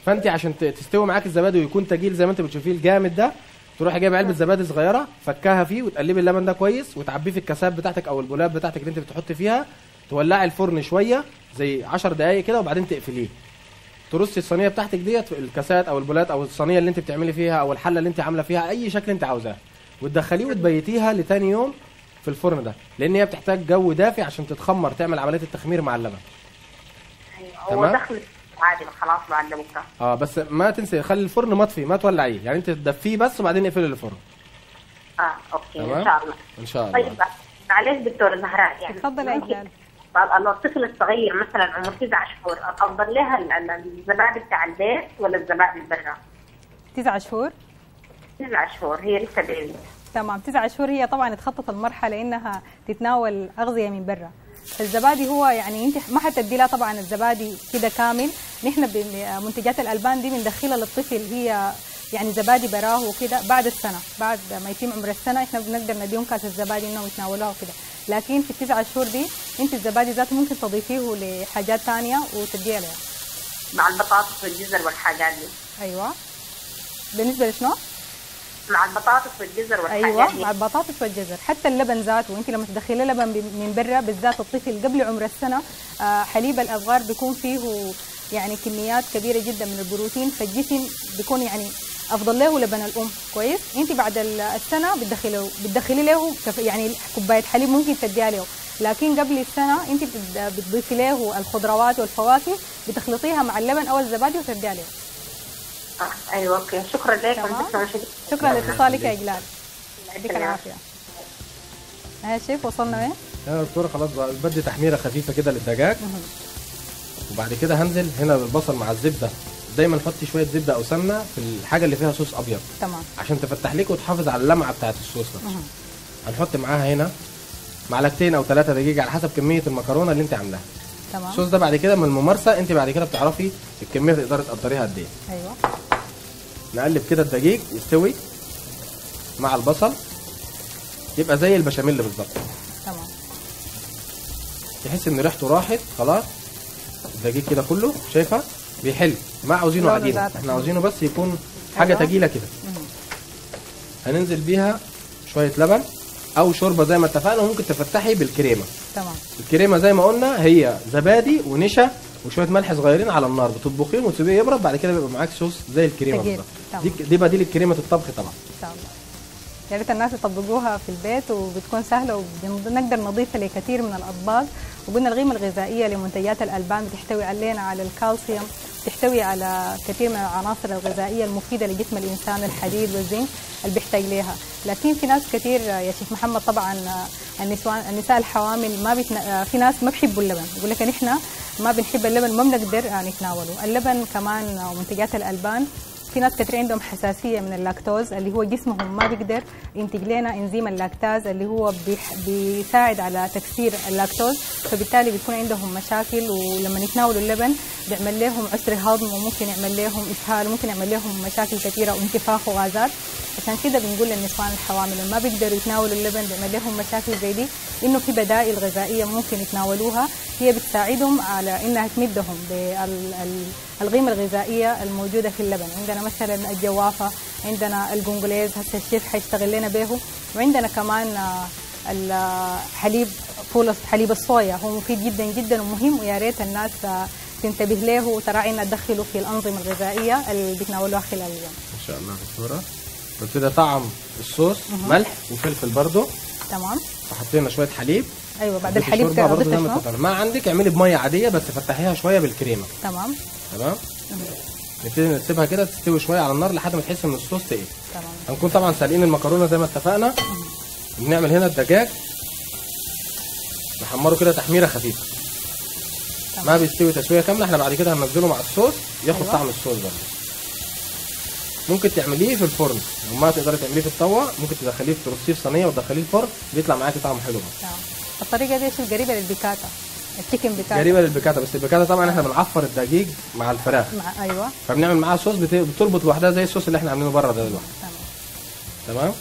فانت عشان ت- تستوي معاك الزبادي ويكون تجيل زي ما انت بتشوفيه الجامد ده تروحي جايبه علبه زبادي صغيره فكها فيه وتقلبي اللبن ده كويس وتعبيه في الكاسات بتاعتك او البولات بتاعتك اللي انت بتحطي فيها تولعي الفرن شويه زي 10 دقائق كده وبعدين تقفليه ترصي الصينيه بتاعتك ديت في الكاسات او البولات او الصينيه اللي انت بتعملي فيها او الحله اللي انت عامله فيها اي شكل انت عاوزاه وتدخليه وتبيتيها لتاني يوم في الفرن ده لان هي بتحتاج جو دافي عشان تتخمر تعمل عمليه التخمير مع اللبن ايوه هو تمام. دخل عادي خلاص بعد بكره اه بس ما تنسي خلي الفرن مطفي ما تولعيه يعني انت تدفيه بس وبعدين اقفلي الفرن اه اوكي تمام. ان شاء الله ان شاء الله طيب معلش دكتور زهراء يعني اتفضل يا ممكن إجلال. ال- الطفل الصغير مثلا عمره تسع شهور افضل لها ال- ال- الزبادي بتاع البيت ولا الزبادي برا؟ تسعة شهور تسع شهور هي لسه بيبي تمام تسعة شهور هي طبعا اتخطت المرحله انها تتناول اغذيه من برا فالزبادي هو يعني انت ما حتدي لها طبعا الزبادي كده كامل نحن بمنتجات الالبان دي بندخلها للطفل هي يعني زبادي براه وكده بعد السنه بعد ما يتم عمر السنه احنا بنقدر نديهم كاس الزبادي انهم يتناولوها وكده لكن في التسعة شهور دي انت الزبادي ذاته ممكن تضيفيه لحاجات ثانيه وتديها لها مع البطاطس والجزر والحاجات دي ايوه بالنسبه لشنو؟ مع البطاطس والجزر والحاجات ايوه دي مع البطاطس والجزر حتى اللبن ذاته وانت لما تدخلي لبن ب- من برا بالذات الطفل قبل عمر السنه آه، حليب الابغار بيكون فيه يعني كميات كبيره جدا من البروتين فالجسم بيكون يعني افضل له لبن الام كويس انت بعد ال- السنه بتدخلي بتدخلي له كف- يعني كوبايه حليب ممكن تديها له لكن قبل السنه انت بت- بتضيفي له الخضروات والفواكه بتخلطيها مع اللبن او الزبادي وتديها له آه. ايوه اوكي شكرا لكم تمام. شكرا شديد شكرا لاتصالك يا اجلال يديك يسلمك. العافيه ها شيف وصلنا وين؟ يا دكتوره خلاص بقى بدي تحميره خفيفه كده للدجاج وبعد كده هنزل هنا بالبصل مع الزبده دايما حطي شويه زبده او سمنه في الحاجه اللي فيها صوص ابيض تمام عشان تفتح لك وتحافظ على اللمعه بتاعت الصوص نفسه هنحط معاها هنا معلقتين او ثلاثه دقيق على حسب كميه المكرونه اللي انت عاملاها تمام الصوص ده بعد كده من الممارسه انت بعد كده بتعرفي الكميه تقدري تقدريها قد ايه ايوه نقلب كده الدقيق يستوي مع البصل يبقى زي البشاميل بالظبط تمام تحس ان ريحته راحت خلاص الدقيق كده كله شايفه بيحل ما عاوزينه لونه عجينه ذاته. احنا عاوزينه بس يكون حاجه أيوة. تجيله كده هننزل بيها شويه لبن او شوربه زي ما اتفقنا وممكن تفتحي بالكريمه تمام الكريمه زي ما قلنا هي زبادي ونشا وشويه ملح صغيرين على النار بتطبخيهم وتسيبيه يبرد بعد كده بيبقى معاك صوص زي الكريمه تقيل. بالظبط تمام. دي دي بديل الكريمه الطبخ طبعا ان شاء الله يا ريت الناس يطبقوها في البيت وبتكون سهله وبنقدر نضيفها لكثير من الاطباق وقلنا القيمه الغذائيه لمنتجات الالبان بتحتوي علينا على الكالسيوم بتحتوي على كثير من العناصر الغذائيه المفيده لجسم الانسان الحديد والزنك اللي بيحتاج لها لكن في ناس كثير يا شيخ محمد طبعا النسوان النساء الحوامل ما بتنا... في ناس ما بيحبوا اللبن يقول لك احنا ما بنحب اللبن ما بنقدر نتناوله اللبن كمان ومنتجات الالبان في ناس كتير عندهم حساسيه من اللاكتوز اللي هو جسمهم ما بيقدر ينتج لنا انزيم اللاكتاز اللي هو بيح- بيساعد على تكسير اللاكتوز فبالتالي بيكون عندهم مشاكل ولما يتناولوا اللبن بيعمل لهم عسر هضم وممكن يعمل لهم اسهال وممكن يعمل لهم مشاكل كثيره وانتفاخ وغازات عشان كده بنقول للنسوان الحوامل اللي ما بيقدروا يتناولوا اللبن بيعمل لهم مشاكل زي دي انه في بدائل غذائيه ممكن يتناولوها هي بتساعدهم على انها تمدهم بالقيمه الغذائيه الموجوده في اللبن عندنا مثلا الجوافه عندنا الجونجليز هسه الشيف حيشتغل لنا به وعندنا كمان آه، الحليب فول حليب الصويا هو مفيد جدا جدا ومهم ويا ريت الناس آه، تنتبه له وتراعي انها تدخله في الانظمه الغذائيه اللي بيتناولوها خلال اليوم ان شاء الله دكتوره وكده طعم الصوص ملح وفلفل برضو تمام وحطينا شويه حليب ايوه بعد ضيفي الحليب شوربة برضو تضيف زي ما شنو؟ اتفقنا ما عندك اعملي بميه عاديه بس فتحيها شويه بالكريمه تمام تمام نبتدي نسيبها كده تستوي شويه على النار لحد ما تحس ان الصوص تقيل تمام هنكون طبعا سالقين المكرونه زي ما اتفقنا بنعمل هنا الدجاج نحمره كده تحميره خفيفه تمام. ما بيستوي تسويه كامله احنا بعد كده هننزله مع الصوص ياخد أيوة. طعم الصوص برضه ممكن تعمليه في الفرن لو ما تقدري تعمليه في الطاوه ممكن تدخليه في ترصيه في صينيه وتدخليه الفرن بيطلع معاكي طعم حلو برضه تمام الطريقه دي شوف قريبه للبيكاتا التشيكن بيكاتا قريبه للبيكاتا بس البيكاتا طبعا احنا بنعفر الدقيق مع الفراخ مع ايوه فبنعمل معاها صوص بت- بتربط لوحدها زي الصوص اللي احنا عاملينه بره ده لوحده تمام تمام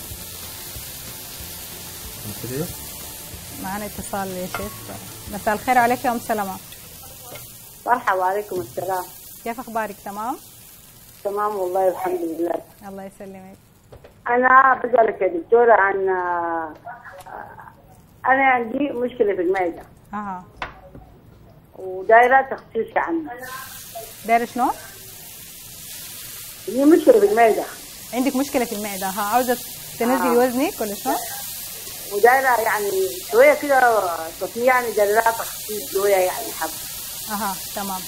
نبتدي معنا اتصال يا شيخ مساء الخير عليك يا ام سلمى مرحبا وعليكم السلام كيف اخبارك تمام تمام والله الحمد لله الله يسلمك انا بسالك يا دكتوره عن آه، انا عندي مشكله في المعده اها ودايره تخصيص عنه دايره شنو؟ هي مشكله في المعده عندك مشكله في المعده ها عاوزه تنزلي آه. وزنك ولا شنو؟ ودايره يعني شويه كده تصنيع يعني دايره تخصيص شويه يعني حب اها تمام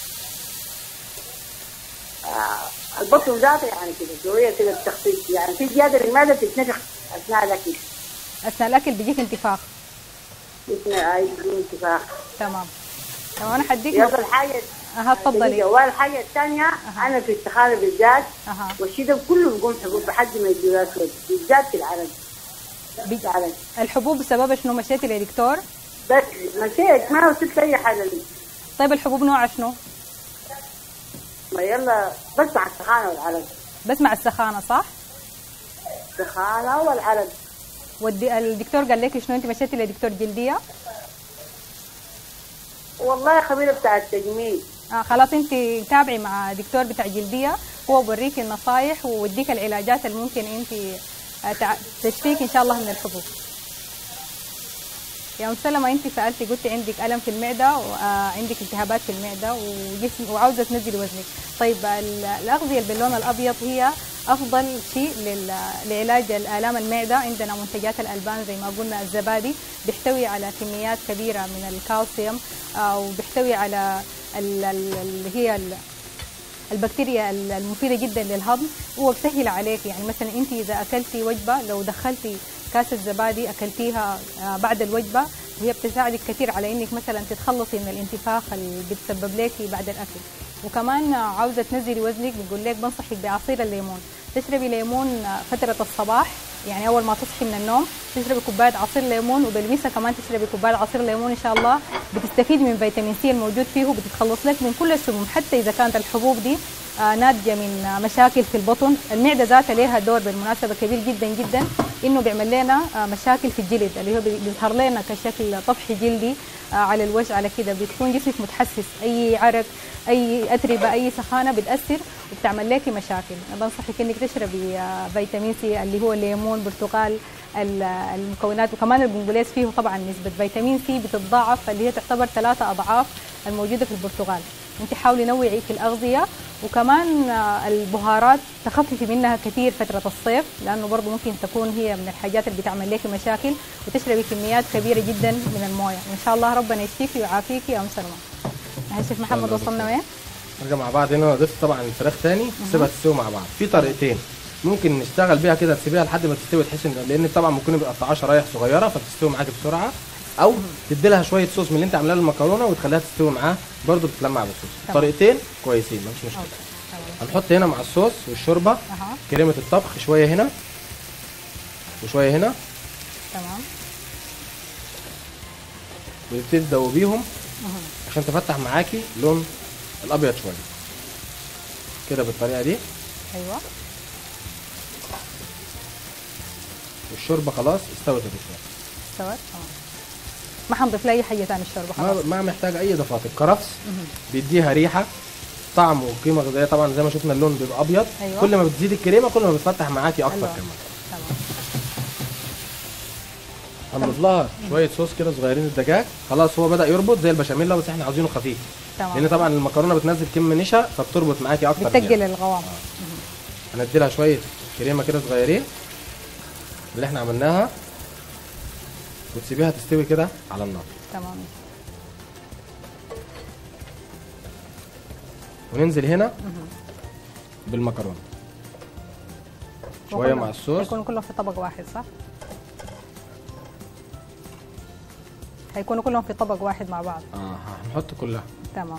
آه، البطن ذاته يعني كده شويه كده التخصيص يعني في زياده في المعده بتتنفخ اثناء الاكل اثناء الاكل بيجيك انتفاخ اثناء اي بدون انتفاخ تمام تمام انا حديك يلا الحاجه اها تفضلي والحاجه الثانيه انا في السخانه بالذات اها والشتاء كله بقوم حبوب لحد ما يجي اسود بالذات في العرج بي- العرج الحبوب بسبب شنو مشيتي لدكتور؟ بس مشيت ما وصلت اي حاجه لي طيب الحبوب نوعها شنو؟ ما يلا بس مع السخانه والعرج بس مع السخانه صح؟ السخانه والعرج والدي... الدكتور قال لك شنو انت مشيتي لدكتور جلديه؟ والله خبيره بتاع التجميل آه خلاص انت تابعي مع دكتور بتاع جلديه هو بوريك النصايح ووديك العلاجات اللي ممكن انت آه، تع- تشفيك ان شاء الله من الحبوب يا ام سلمى انت سالتي قلتي عندك الم في المعده وعندك التهابات في المعده وجسم وعاوزه تنزلي وزنك طيب ال- الاغذيه اللي باللون الابيض هي افضل شيء لل- لعلاج الالام المعده عندنا منتجات الالبان زي ما قلنا الزبادي بيحتوي على كميات كبيره من الكالسيوم آه، وبيحتوي على ال- ال- اللي هي ال- البكتيريا المفيدة جدا للهضم هو بسهل عليك يعني مثلا انت اذا اكلتي وجبة لو دخلتي كاسة زبادي اكلتيها آه، بعد الوجبة وهي بتساعدك كثير على انك مثلا تتخلصي من الانتفاخ اللي بتسبب لك بعد الاكل وكمان آه، عاوزة تنزلي وزنك بنقول لك بنصحك بعصير الليمون تشربي ليمون آه، فترة الصباح يعني اول ما تصحي من النوم تشربي كوبايه عصير ليمون وبالمسا كمان تشربي كوبايه عصير ليمون ان شاء الله بتستفيدي من فيتامين سي الموجود فيه وبتتخلص لك من كل السموم حتى اذا كانت الحبوب دي آه، ناتجه من آه، مشاكل في البطن المعده ذاتها لها دور بالمناسبه كبير جدا جدا انه بيعمل لنا آه، مشاكل في الجلد اللي هو بي- بيظهر لنا كشكل طفح جلدي آه، على الوجه على كده بتكون جسمك متحسس اي عرق اي اتربه اي سخانه بتاثر وبتعمل لك مشاكل بنصحك انك تشربي آه، فيتامين سي اللي هو الليمون برتقال ال- المكونات وكمان البنجليز فيه طبعا نسبه فيتامين سي بتتضاعف اللي هي تعتبر ثلاثة اضعاف الموجوده في البرتقال انت حاولي نوعي في الاغذيه وكمان آه، البهارات تخففي منها كثير فتره الصيف لانه برضه ممكن تكون هي من الحاجات اللي بتعمل لك مشاكل وتشربي كميات كبيره جدا من المويه وان شاء الله ربنا يشفيكي ويعافيكي يا ام سلمى هل شيخ محمد الله وصلنا وين؟ نرجع مع بعض هنا ضفت طبعا الفراخ تاني تسيبها تستوي مع بعض في طريقتين ممكن نشتغل بيها كده تسيبيها لحد ما تستوي تحس ان لان طبعا ممكن يبقى قطعها شرايح صغيره فتستوي معاك بسرعه او تدي لها شويه صوص من اللي انت عاملاه للمكرونه وتخليها تستوي معاه برضه بتتلمع بالصوص تمام. طريقتين كويسين مفيش مشكله أوكي، تمام. هنحط هنا مع الصوص والشوربه اها كريمه الطبخ شويه هنا وشويه هنا تمام وتبتدي تدوبيهم عشان تفتح معاكي لون الابيض شويه كده بالطريقه دي ايوه والشوربه خلاص استوت يا دكتور استوت تمام ما حنضيف لها اي حاجه ثانيه الشوربه خلاص ما ما محتاج اي اضافات الكرفس بيديها ريحه طعم وقيمه غذائيه طبعا زي ما شفنا اللون بيبقى ابيض أيوة. كل ما بتزيد الكريمه كل ما بتفتح معاكي اكتر أيوة. كمان تمام هنضيف لها شويه صوص كده صغيرين الدجاج خلاص هو بدا يربط زي البشاميل بس احنا عاوزينه خفيف لان تمام طبعا المكرونه بتنزل كم نشا فبتربط معاكي اكتر بتقل فيها. القوام هندي لها شويه كريمه كده صغيرين اللي احنا عملناها وتسيبيها تستوي كده على النار تمام وننزل هنا بالمكرونه شويه وكله- مع الصوص هيكونوا كلهم في طبق واحد صح؟ هيكونوا كلهم في طبق واحد مع بعض اه هنحط كلها تمام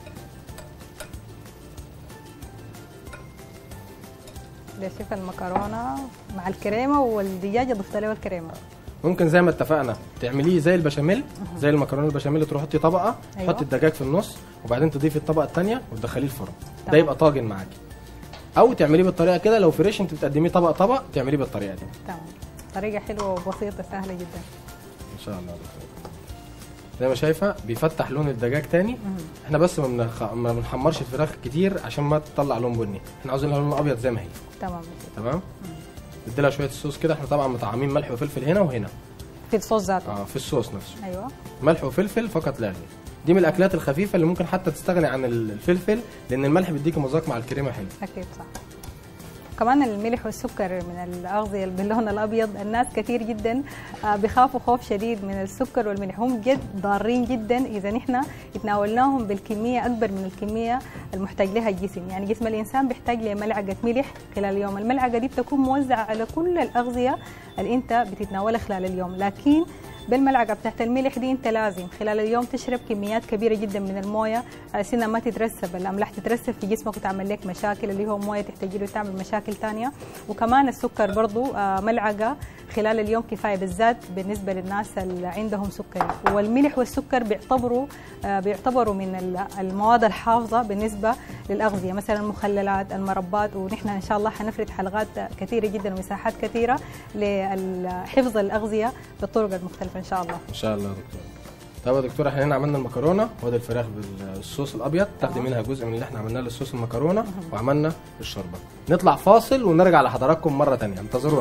ده شوف المكرونه مع الكريمه والدجاج ضفت له الكريمه ممكن زي ما اتفقنا تعمليه زي البشاميل زي المكرونه البشاميل تروح تحطي طبقه أيوة. تحطي الدجاج في النص وبعدين تضيفي الطبقه الثانيه وتدخليه الفرن ده تمام. يبقى طاجن معاكي او تعمليه بالطريقه كده لو فريش انت بتقدميه طبق طبق تعمليه بالطريقه دي تمام طريقه حلوه وبسيطه سهله جدا ان شاء الله زي ما شايفه بيفتح لون الدجاج تاني احنا بس ما بنخ... ما بنحمرش الفراخ كتير عشان ما تطلع لون بني احنا عاوزين لون ابيض زي ما هي تمام تمام ندي لها شويه الصوص كده احنا طبعا مطعمين ملح وفلفل هنا وهنا في الصوص ذاته اه في الصوص نفسه ايوه ملح وفلفل فقط لا غير دي من الاكلات الخفيفه اللي ممكن حتى تستغني عن الفلفل لان الملح بيديك مذاق مع الكريمه حلو اكيد صح كمان الملح والسكر من الاغذيه اللي باللون الابيض الناس كثير جدا آه، بيخافوا خوف شديد من السكر والملح هم جد ضارين جدا اذا نحن تناولناهم بالكميه اكبر من الكميه المحتاج لها الجسم يعني جسم الانسان بيحتاج لملعقه ملح خلال اليوم الملعقه دي بتكون موزعه على كل الاغذيه اللي انت بتتناولها خلال اليوم لكن بالملعقه بتاعت الملح دي انت لازم خلال اليوم تشرب كميات كبيره جدا من المويه على انها ما تترسب الاملاح تترسب في جسمك وتعمل لك مشاكل اللي هو مويه تحتاج له تعمل مشاكل ثانيه وكمان السكر برضو آه، ملعقه خلال اليوم كفايه بالذات بالنسبه للناس اللي عندهم سكري والملح والسكر بيعتبروا آه، بيعتبروا من ال- المواد الحافظه بالنسبه للاغذيه مثلا المخللات المربات ونحن ان شاء الله حنفرد حلقات كثيره جدا ومساحات كثيره لحفظ الاغذيه بالطرق المختلفه ان شاء الله ان شاء الله يا دكتور طب يا دكتور احنا هنا عملنا المكرونه وادي الفراخ بالصوص الابيض تاخدي منها جزء من اللي احنا عملناه للصوص المكرونه وعملنا الشوربه نطلع فاصل ونرجع لحضراتكم مره تانية انتظرونا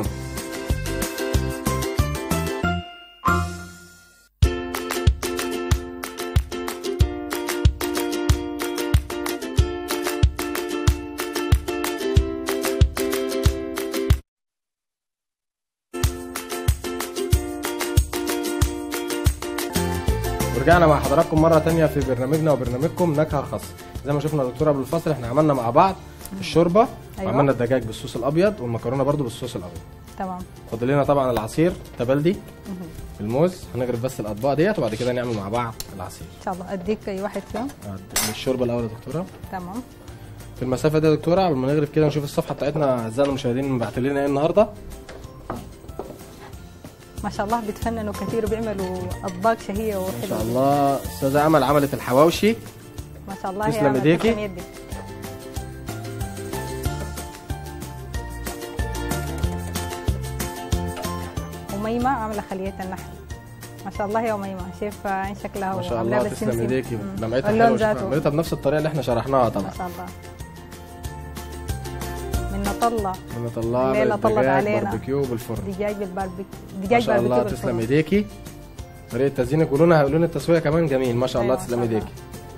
ورجعنا مع حضراتكم مرة تانية في برنامجنا وبرنامجكم نكهة خاصة زي ما شفنا يا دكتورة قبل الفصل احنا عملنا مع بعض الشوربة أيوة. وعملنا الدجاج بالصوص الأبيض والمكرونة برضو بالصوص الأبيض تمام فاضل لنا طبعا العصير تبلدي الموز هنغرف بس الأطباق ديت وبعد كده نعمل مع بعض العصير ان شاء الله اديك اي واحد فيهم من الشوربة الأول يا دكتورة تمام في المسافة دي يا دكتورة قبل ما نغرف كده نشوف الصفحة بتاعتنا أعزائنا المشاهدين بعت لنا إيه النهاردة ما شاء الله بيتفننوا كثير وبيعملوا اطباق شهيه ما وحلوه شاء الله أستاذة أمل عملت الحواوشي ما شاء الله تسلم يا عمل، إيديكي. تسلم يدك وميمة عاملة خلية النحل ما شاء الله يا أميمة شايف عين شكلها ما شاء وعاملاها الله تسلم بالسمسم. ايديكي مم. لمعتها واللون حلوة شوف، ذاته عملتها بنفس الطريقة اللي احنا شرحناها طبعا ما شاء الله من نطلة لما طلعنا الليلة طلت الدجاج علينا. باربيكيو بالفرن دجاج بالباربيك ما دجاج شاء الله باربيكيو تسلم بالفرن. ايديكي طريقه تزيينك ولونها لون التسويه كمان جميل ما شاء الله أيوة، ما تسلم شاء الله. ايديكي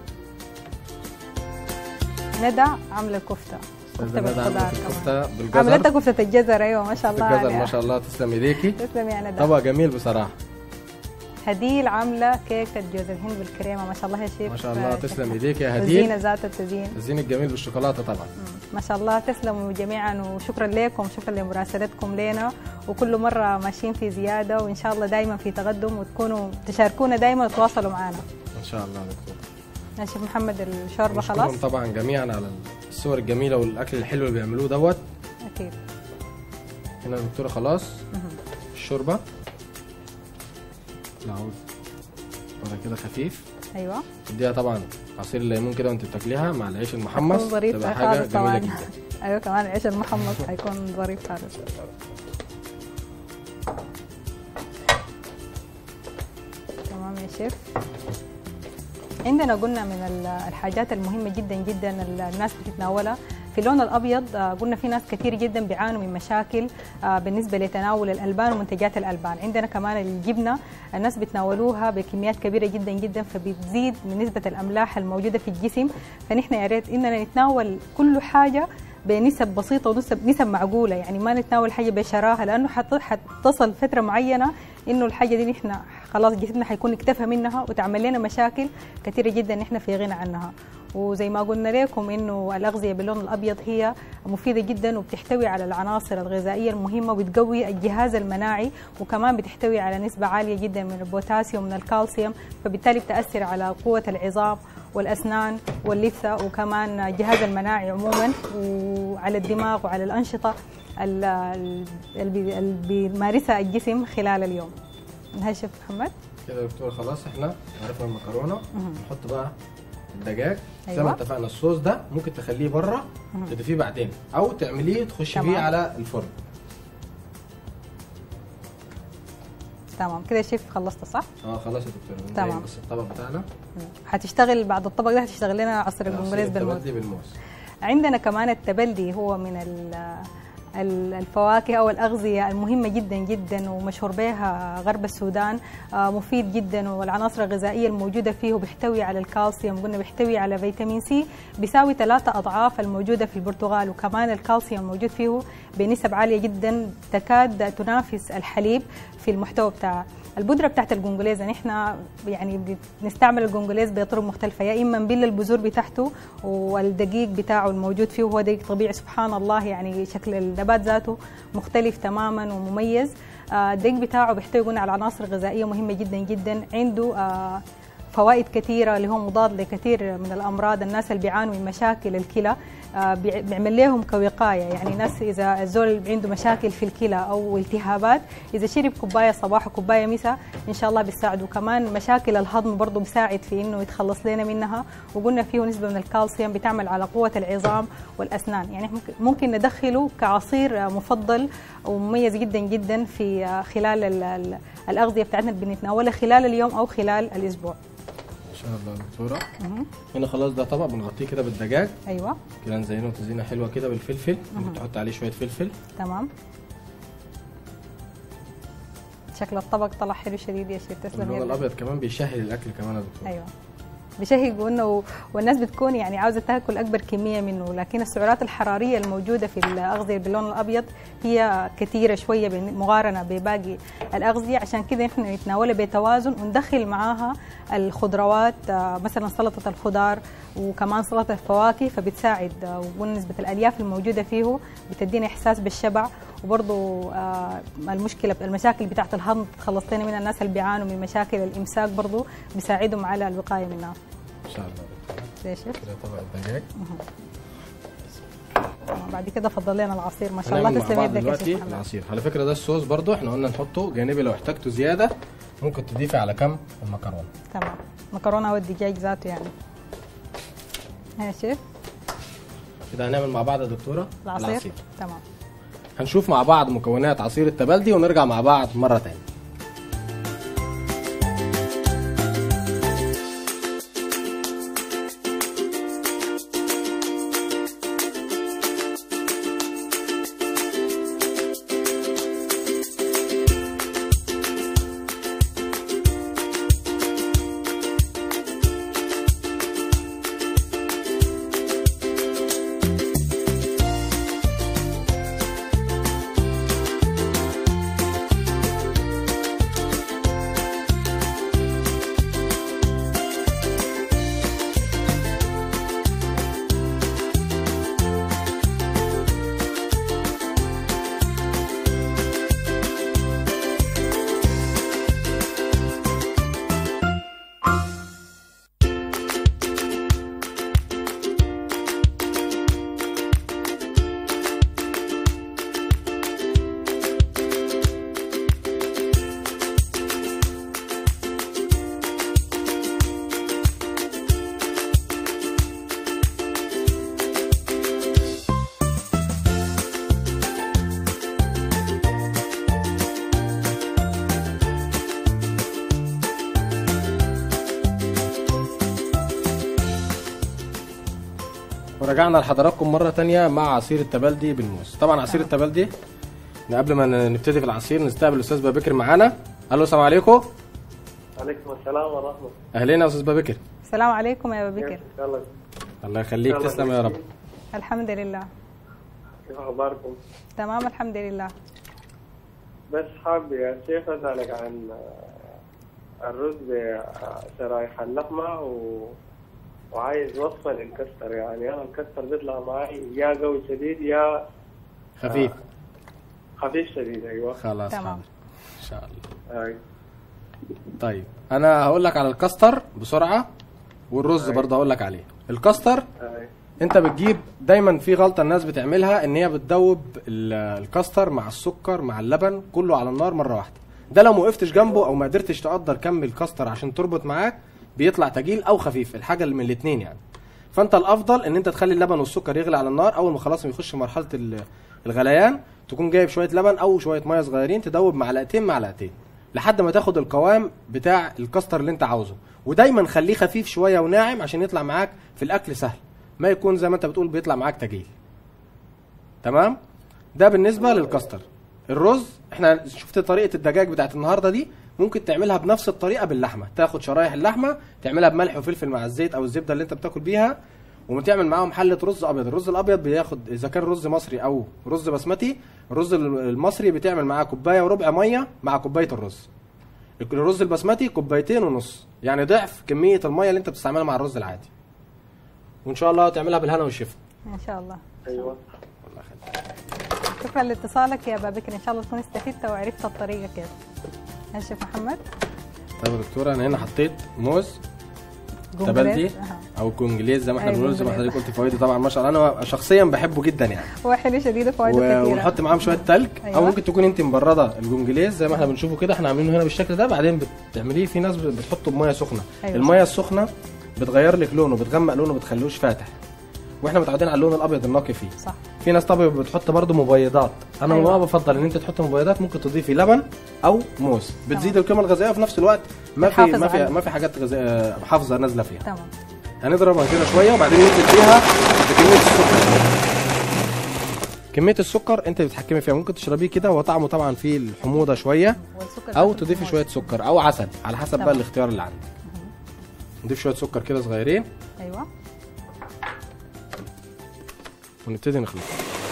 ندى عاملة كفتة كفتة أستاذة ندى بالخضار عملت كمان الكفته بالجزر عملتها كفتة الجزر أيوة ما شاء الله الجزر عليها ما شاء الله تسلم ايديكي تسلم يا ندى طبق جميل بصراحه هديل عامله كيكه جوز الهند بالكريمه ما شاء الله يا شيف ما شاء الله آه، تسلم ايديك يا والزينه هديل ذات التزيين الزين الجميل بالشوكولاته طبعا مم. ما شاء الله تسلموا جميعا وشكرا لكم شكرا لمراسلتكم لنا وكل مره ماشيين في زياده وان شاء الله دائما في تقدم وتكونوا تشاركونا دائما وتواصلوا معنا ان شاء الله يا دكتور يا شيف محمد الشوربه خلاص نشكرهم طبعا جميعا على الصور الجميله والاكل الحلو اللي بيعملوه دوت اكيد هنا يا دكتوره خلاص الشوربه العود وده كده خفيف ايوه تديها طبعا عصير الليمون كده وانت بتاكليها مع العيش المحمص حيكون ظريف تبقى حاجه خالص جميله طبعا جدا ايوه كمان العيش المحمص حيكون ظريف خالص تمام يا شيف عندنا قلنا من ال- الحاجات المهمة جدا جدا ال- الناس بتتناولها في اللون الأبيض آه، قلنا في ناس كثير جدا بيعانوا من مشاكل آه، بالنسبة لتناول الألبان ومنتجات الألبان عندنا كمان الجبنة الناس بتناولوها بكميات كبيرة جدا جدا فبتزيد من نسبة الأملاح الموجودة في الجسم فنحن يا ريت إننا نتناول كل حاجة بنسب بسيطة ونسب نسب معقولة يعني ما نتناول حاجة بشراهة لأنه حت- حتصل فترة معينة إنه الحاجة دي نحن خلاص جسمنا حيكون اكتفى منها وتعمل لنا مشاكل كثيرة جدا نحن في غنى عنها وزي ما قلنا لكم انه الاغذيه باللون الابيض هي مفيده جدا وبتحتوي على العناصر الغذائيه المهمه وبتقوي الجهاز المناعي وكمان بتحتوي على نسبه عاليه جدا من البوتاسيوم من الكالسيوم فبالتالي بتاثر على قوه العظام والاسنان واللثه وكمان الجهاز المناعي عموما وعلى الدماغ وعلى الانشطه ال- ال- اللي بي- اللي بيمارسها الجسم خلال اليوم. نهاية شيف محمد كده يا دكتور خلاص احنا عرفنا المكرونه نحط بقى الدجاج زي أيوة. ما اتفقنا الصوص ده ممكن تخليه بره تضيفيه بعدين او تعمليه تخش تمام. بيه على الفرن تمام كده يا شيف خلصت صح؟ اه خلاص يا دكتور تمام. ننتهي بس الطبق بتاعنا مم. هتشتغل بعد الطبق ده هتشتغل لنا عصير الجونجليز بالموز بالموز بالموز عندنا كمان التبلدي هو من ال- ال- الفواكه او الاغذيه المهمه جدا جدا ومشهور بها غرب السودان آه، مفيد جدا والعناصر الغذائيه الموجوده فيه بيحتوي على الكالسيوم قلنا بيحتوي على فيتامين سي بيساوي ثلاثة اضعاف الموجوده في البرتقال وكمان الكالسيوم موجود فيه بنسب عاليه جدا تكاد تنافس الحليب في المحتوى بتاعها البودره بتاعت الجونجوليز يعني احنا يعني بنستعمل الجونجوليز بطرق مختلفه يا اما نبل البذور بتاعته والدقيق بتاعه الموجود فيه هو دقيق طبيعي سبحان الله يعني شكل النبات ذاته مختلف تماما ومميز آه، الدقيق بتاعه بيحتوي قلنا على عناصر غذائيه مهمه جدا جدا عنده آه، فوائد كثيرة اللي هو مضاد لكثير من الأمراض الناس اللي بيعانوا من مشاكل الكلى آه، بيع- بيعمل لهم كوقاية يعني ناس إذا الزول اللي عنده مشاكل في الكلى أو التهابات إذا شرب كوباية صباح وكوباية مساء إن شاء الله بيساعده كمان مشاكل الهضم برضه بيساعد في إنه يتخلص لنا منها وقلنا فيه نسبة من الكالسيوم بتعمل على قوة العظام والأسنان يعني ممكن- ممكن ندخله كعصير آه، مفضل ومميز جدا جدا في آه، خلال ال- ال- الأغذية بتاعتنا اللي بنتناولها خلال اليوم أو خلال الأسبوع ان شاء الله يا دكتوره هنا خلاص ده طبق بنغطيه كده بالدجاج أيوه كده نزينه تزيينه حلوه كده بالفلفل ممكن تحط عليه شويه فلفل تمام شكل الطبق طلع حلو شديد يا شيخ تسلم اللون يدك. الابيض كمان بيشهي الاكل كمان يا دكتور ايوه بشهي قلنا و- والناس بتكون يعني عاوزه تاكل اكبر كميه منه لكن السعرات الحراريه الموجوده في الاغذيه باللون الابيض هي كثيره شويه بن- مقارنه بباقي الاغذيه عشان كده احنا نتناولها بتوازن وندخل معاها الخضروات آه، مثلا سلطه الخضار وكمان سلطه الفواكه فبتساعد آه، وقلنا نسبه الالياف الموجوده فيه بتدينا احساس بالشبع وبرضه آه، المشكله المشاكل بتاعه الهضم تخلص لنا من الناس اللي بيعانوا من مشاكل الامساك برضه بيساعدهم على الوقايه منها ان شاء الله يا شيخ كده طبق الدجاج بعد كده فضل لنا العصير ما شاء الله هنعمل مع تسلم بعض يدك يا دلوقتي شيخ محمد. العصير على فكره ده الصوص برضو احنا قلنا نحطه جانبي لو احتاجته زياده ممكن تضيفي على كم المكرونه تمام مكرونه والدجاج ذاته يعني يا شيخ كده هنعمل مع بعض يا دكتوره العصير تمام هنشوف مع بعض مكونات عصير التبلدي ونرجع مع بعض مره تانية ورجعنا لحضراتكم مرة تانية مع عصير التبلدي بالموز طبعا عصير التبلدي إحنا قبل ما ن- نبتدي في العصير نستقبل الأستاذ بابكر معانا الو السلام عليكم عليكم السلام ورحمة أهلين يا أستاذ بابكر السلام عليكم يا ابو بكر إن شاء الله الله يخليك يلا تسلم يا رب كويسين. الحمد لله كيف أخباركم؟ تمام الحمد لله بس حابب يا شيخ أسألك عن آه، الرز بشرايح اللحمة و... وعايز وصفة للكستر يعني أنا الكستر بيطلع معي يا قوي شديد يا خفيف خفيف شديد أيوه خلاص تمام. حاضر إن شاء الله أي. طيب أنا هقول لك على الكاستر بسرعة والرز أي. برضه هقول لك عليه الكاستر أي. انت بتجيب دايما في غلطه الناس بتعملها ان هي بتدوب ال- الكاستر مع السكر مع اللبن كله على النار مره واحده ده لو ما وقفتش جنبه او ما قدرتش تقدر كم الكاستر عشان تربط معاك بيطلع تجيل او خفيف الحاجه اللي من الاثنين يعني فانت الافضل ان انت تخلي اللبن والسكر يغلي على النار اول ما خلاص يخش مرحله ال- الغليان تكون جايب شويه لبن او شويه ميه صغيرين تدوب معلقتين معلقتين لحد ما تاخد القوام بتاع الكاستر اللي انت عاوزه ودايما خليه خفيف شويه وناعم عشان يطلع معاك في الاكل سهل ما يكون زي ما انت بتقول بيطلع معاك تجيل تمام ده بالنسبه للكاستر الرز احنا شفت طريقه الدجاج بتاعت النهارده دي ممكن تعملها بنفس الطريقه باللحمه تاخد شرايح اللحمه تعملها بملح وفلفل مع الزيت او الزبده اللي انت بتاكل بيها وتعمل معاهم حله رز ابيض الرز الابيض بياخد اذا كان رز مصري او رز بسمتي الرز المصري بتعمل معاه كوبايه وربع ميه مع كوبايه الرز الرز البسمتي كوبايتين ونص يعني ضعف كميه الميه اللي انت بتستعملها مع الرز العادي وان شاء الله تعملها بالهنا والشفا ان شاء الله ايوه الله يخليك شكرا لاتصالك يا ابا بكر ان شاء الله تكون استفدت وعرفت الطريقه كده يا شيخ محمد طيب يا دكتوره انا هنا حطيت موز جونجليز. تبلدي أها. او كونجليز زي ما احنا أيوة، بنقول زي ما جونجليز. حضرتك قلت فوائده طبعا ما شاء الله انا شخصيا بحبه جدا يعني هو حلو شديد و- فوائده كثيره ونحط معاهم شويه تلج أيوة. او ممكن تكون انت مبرده الجونجليز زي ما احنا بنشوفه كده احنا عاملينه هنا بالشكل ده بعدين بتعمليه في ناس بتحطه بميه سخنه أيوة. الميه السخنه بتغير لك لونه بتغمق لونه بتخلوش فاتح واحنا متعودين على اللون الابيض النقي فيه صح في ناس طبعا بتحط برضه مبيضات انا أيوة. ما بفضل ان انت تحط مبيضات ممكن تضيفي لبن او موز بتزيد القيمه الغذائيه وفي نفس الوقت ما في بتحافظ ما في على- ما في حاجات غذائيه حافظه نازله فيها تمام هنضربها كده شويه وبعدين ننزل فيها بكميه السكر كميه السكر انت بتتحكمي فيها ممكن تشربيه كده هو طعمه طبعا فيه الحموضه شويه والسكر او بتاخد تضيفي موز. شويه سكر او عسل على حسب بقى تمام. الاختيار اللي عندك نضيف شويه سكر كده صغيرين ايوه ونبتدي نخلط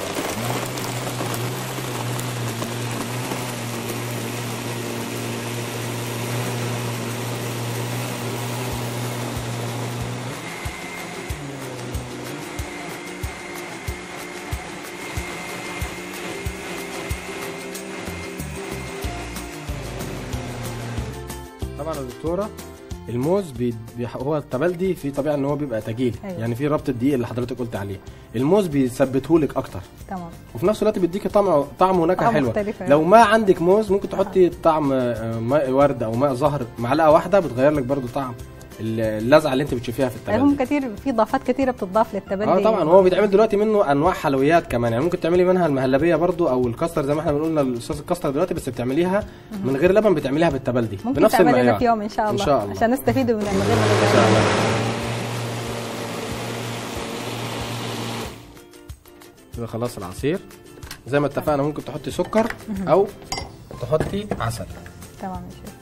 طبعا يا دكتوره الموز بي... بي... هو التبلدي في طبيعه ان هو بيبقى تجيل أيوة. يعني في ربط الدقيق اللي حضرتك قلت عليه الموز بيثبته لك اكتر تمام وفي نفس الوقت بيديكي طعم طعم ونكهه طعم حلوه مختلف، أيوة. لو ما عندك موز ممكن تحطي طعم آه، ماء ورد او ماء زهر معلقه واحده بتغير لك برضو طعم اللذعه اللي انت بتشوفيها في هم التبلدي كثير في اضافات كثيره بتضاف للتبلدي اه طبعا هو بيتعمل دلوقتي منه انواع حلويات كمان يعني ممكن تعملي منها المهلبيه برضو او الكاستر زي ما احنا بنقولنا الاستاذ الكاستر دلوقتي بس بتعمليها من غير لبن بتعمليها بالتبلدي ممكن بنفس تعمل لنا المعيار في يوم ان شاء الله ان شاء الله عشان نستفيد من المغرب ان شاء الله كده خلاص العصير زي ما اتفقنا ممكن تحطي سكر او تحطي عسل تمام يا شيخ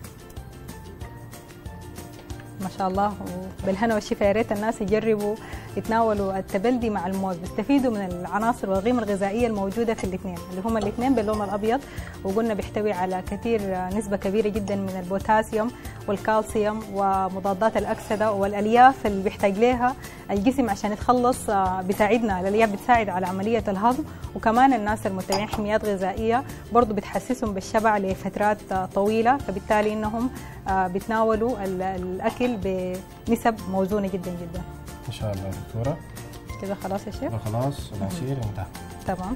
ما شاء الله وبالهنا والشفا يا ريت الناس يجربوا يتناولوا التبلدي مع الموز بيستفيدوا من العناصر والقيمة الغذائية الموجودة في الاثنين اللي هم الاثنين باللون الأبيض وقلنا بيحتوي على كثير نسبة كبيرة جدا من البوتاسيوم والكالسيوم ومضادات الأكسدة والألياف اللي بيحتاج لها الجسم عشان يتخلص آه، بتساعدنا الألياف بتساعد على عملية الهضم وكمان الناس المتبعين حميات غذائية برضو بتحسسهم بالشبع لفترات آه، طويلة فبالتالي إنهم آه، بيتناولوا ال- الأكل بنسب موزونة جدا جدا ان شاء الله يا دكتوره كده خلاص يا شيخ كده خلاص العصير انتهى تمام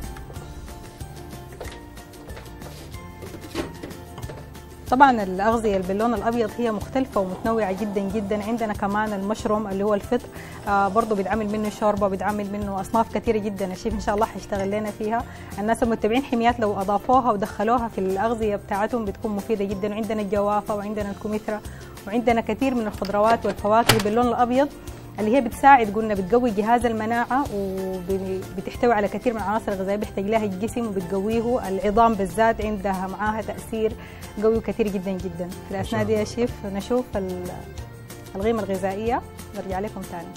طبعا الأغذية اللي باللون الأبيض هي مختلفة ومتنوعة جدا جدا عندنا كمان المشروم اللي هو الفطر آه برضه بيتعمل منه شوربة بيتعمل منه أصناف كثيرة جدا الشيف إن شاء الله حيشتغل لنا فيها الناس المتبعين حميات لو أضافوها ودخلوها في الأغذية بتاعتهم بتكون مفيدة جدا وعندنا الجوافة وعندنا الكمثرى وعندنا كثير من الخضروات والفواكه باللون الأبيض اللي هي بتساعد قلنا بتقوي جهاز المناعة وبتحتوي على كثير من العناصر الغذائية بيحتاج لها الجسم وبتقويه العظام بالذات عندها معاها تأثير قوي كثير جدا جدا في الأثناء دي يا شيف نشوف ال- القيمة الغذائية نرجع لكم تاني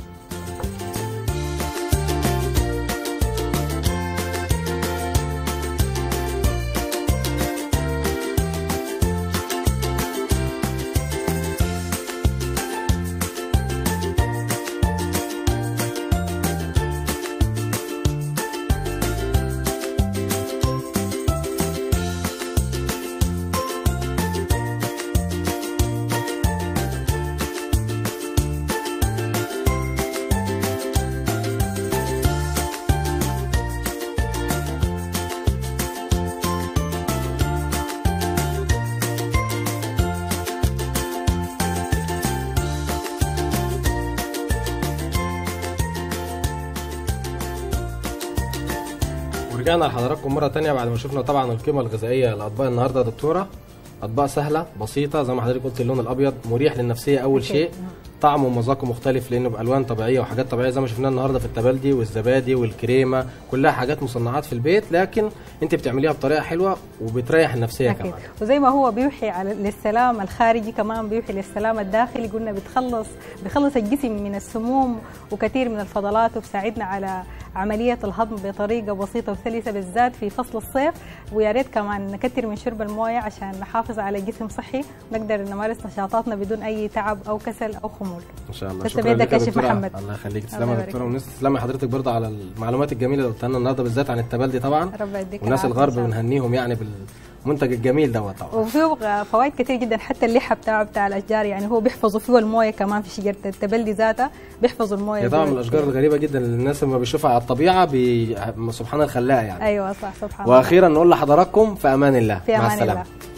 ورجعنا لحضراتكم مرة تانية بعد ما شفنا طبعا القيمة الغذائية لأطباق النهاردة يا دكتورة اطباق سهله بسيطه زي ما حضرتك قلت اللون الابيض مريح للنفسيه اول أكيد. شيء طعمه ومذاقه مختلف لانه بالوان طبيعيه وحاجات طبيعيه زي ما شفناها النهارده في التبلدي والزبادي والكريمه كلها حاجات مصنعات في البيت لكن انت بتعمليها بطريقه حلوه وبتريح النفسيه أكيد كمان وزي ما هو بيوحي على للسلام الخارجي كمان بيوحي للسلام الداخلي قلنا بتخلص بيخلص الجسم من السموم وكثير من الفضلات وبساعدنا على عملية الهضم بطريقة بسيطة وسلسة بالذات في فصل الصيف ويا ريت كمان نكثر من شرب الموية عشان نحافظ على جسم صحي نقدر نمارس نشاطاتنا بدون أي تعب أو كسل أو خمول ان شاء الله تسلم شكرا يدك لك يا شيخ دكتورة. محمد. الله يخليك الله تسلمي يا يبارك دكتوره فيك. ونس تسلمي حضرتك برضه على المعلومات الجميله اللي قلتها لنا النهارده بالذات عن التبلدي طبعا ربنا يديك والناس العافية الغرب إن شاء الله. بنهنيهم يعني بالمنتج الجميل دوت طبعا وفيه فوائد كثير جدا حتى اللحى بتاعه بتاع الاشجار يعني هو بيحفظوا فيه المويه كمان في شجره التبلدي ذاتها بيحفظوا المويه هي طبعا من جوا الاشجار كتير. الغريبه جدا اللي الناس لما بيشوفها على الطبيعه بي... سبحان الخلاق يعني ايوه صح سبحان الله واخيرا نقول لحضراتكم في امان الله في مع امان السلامه الله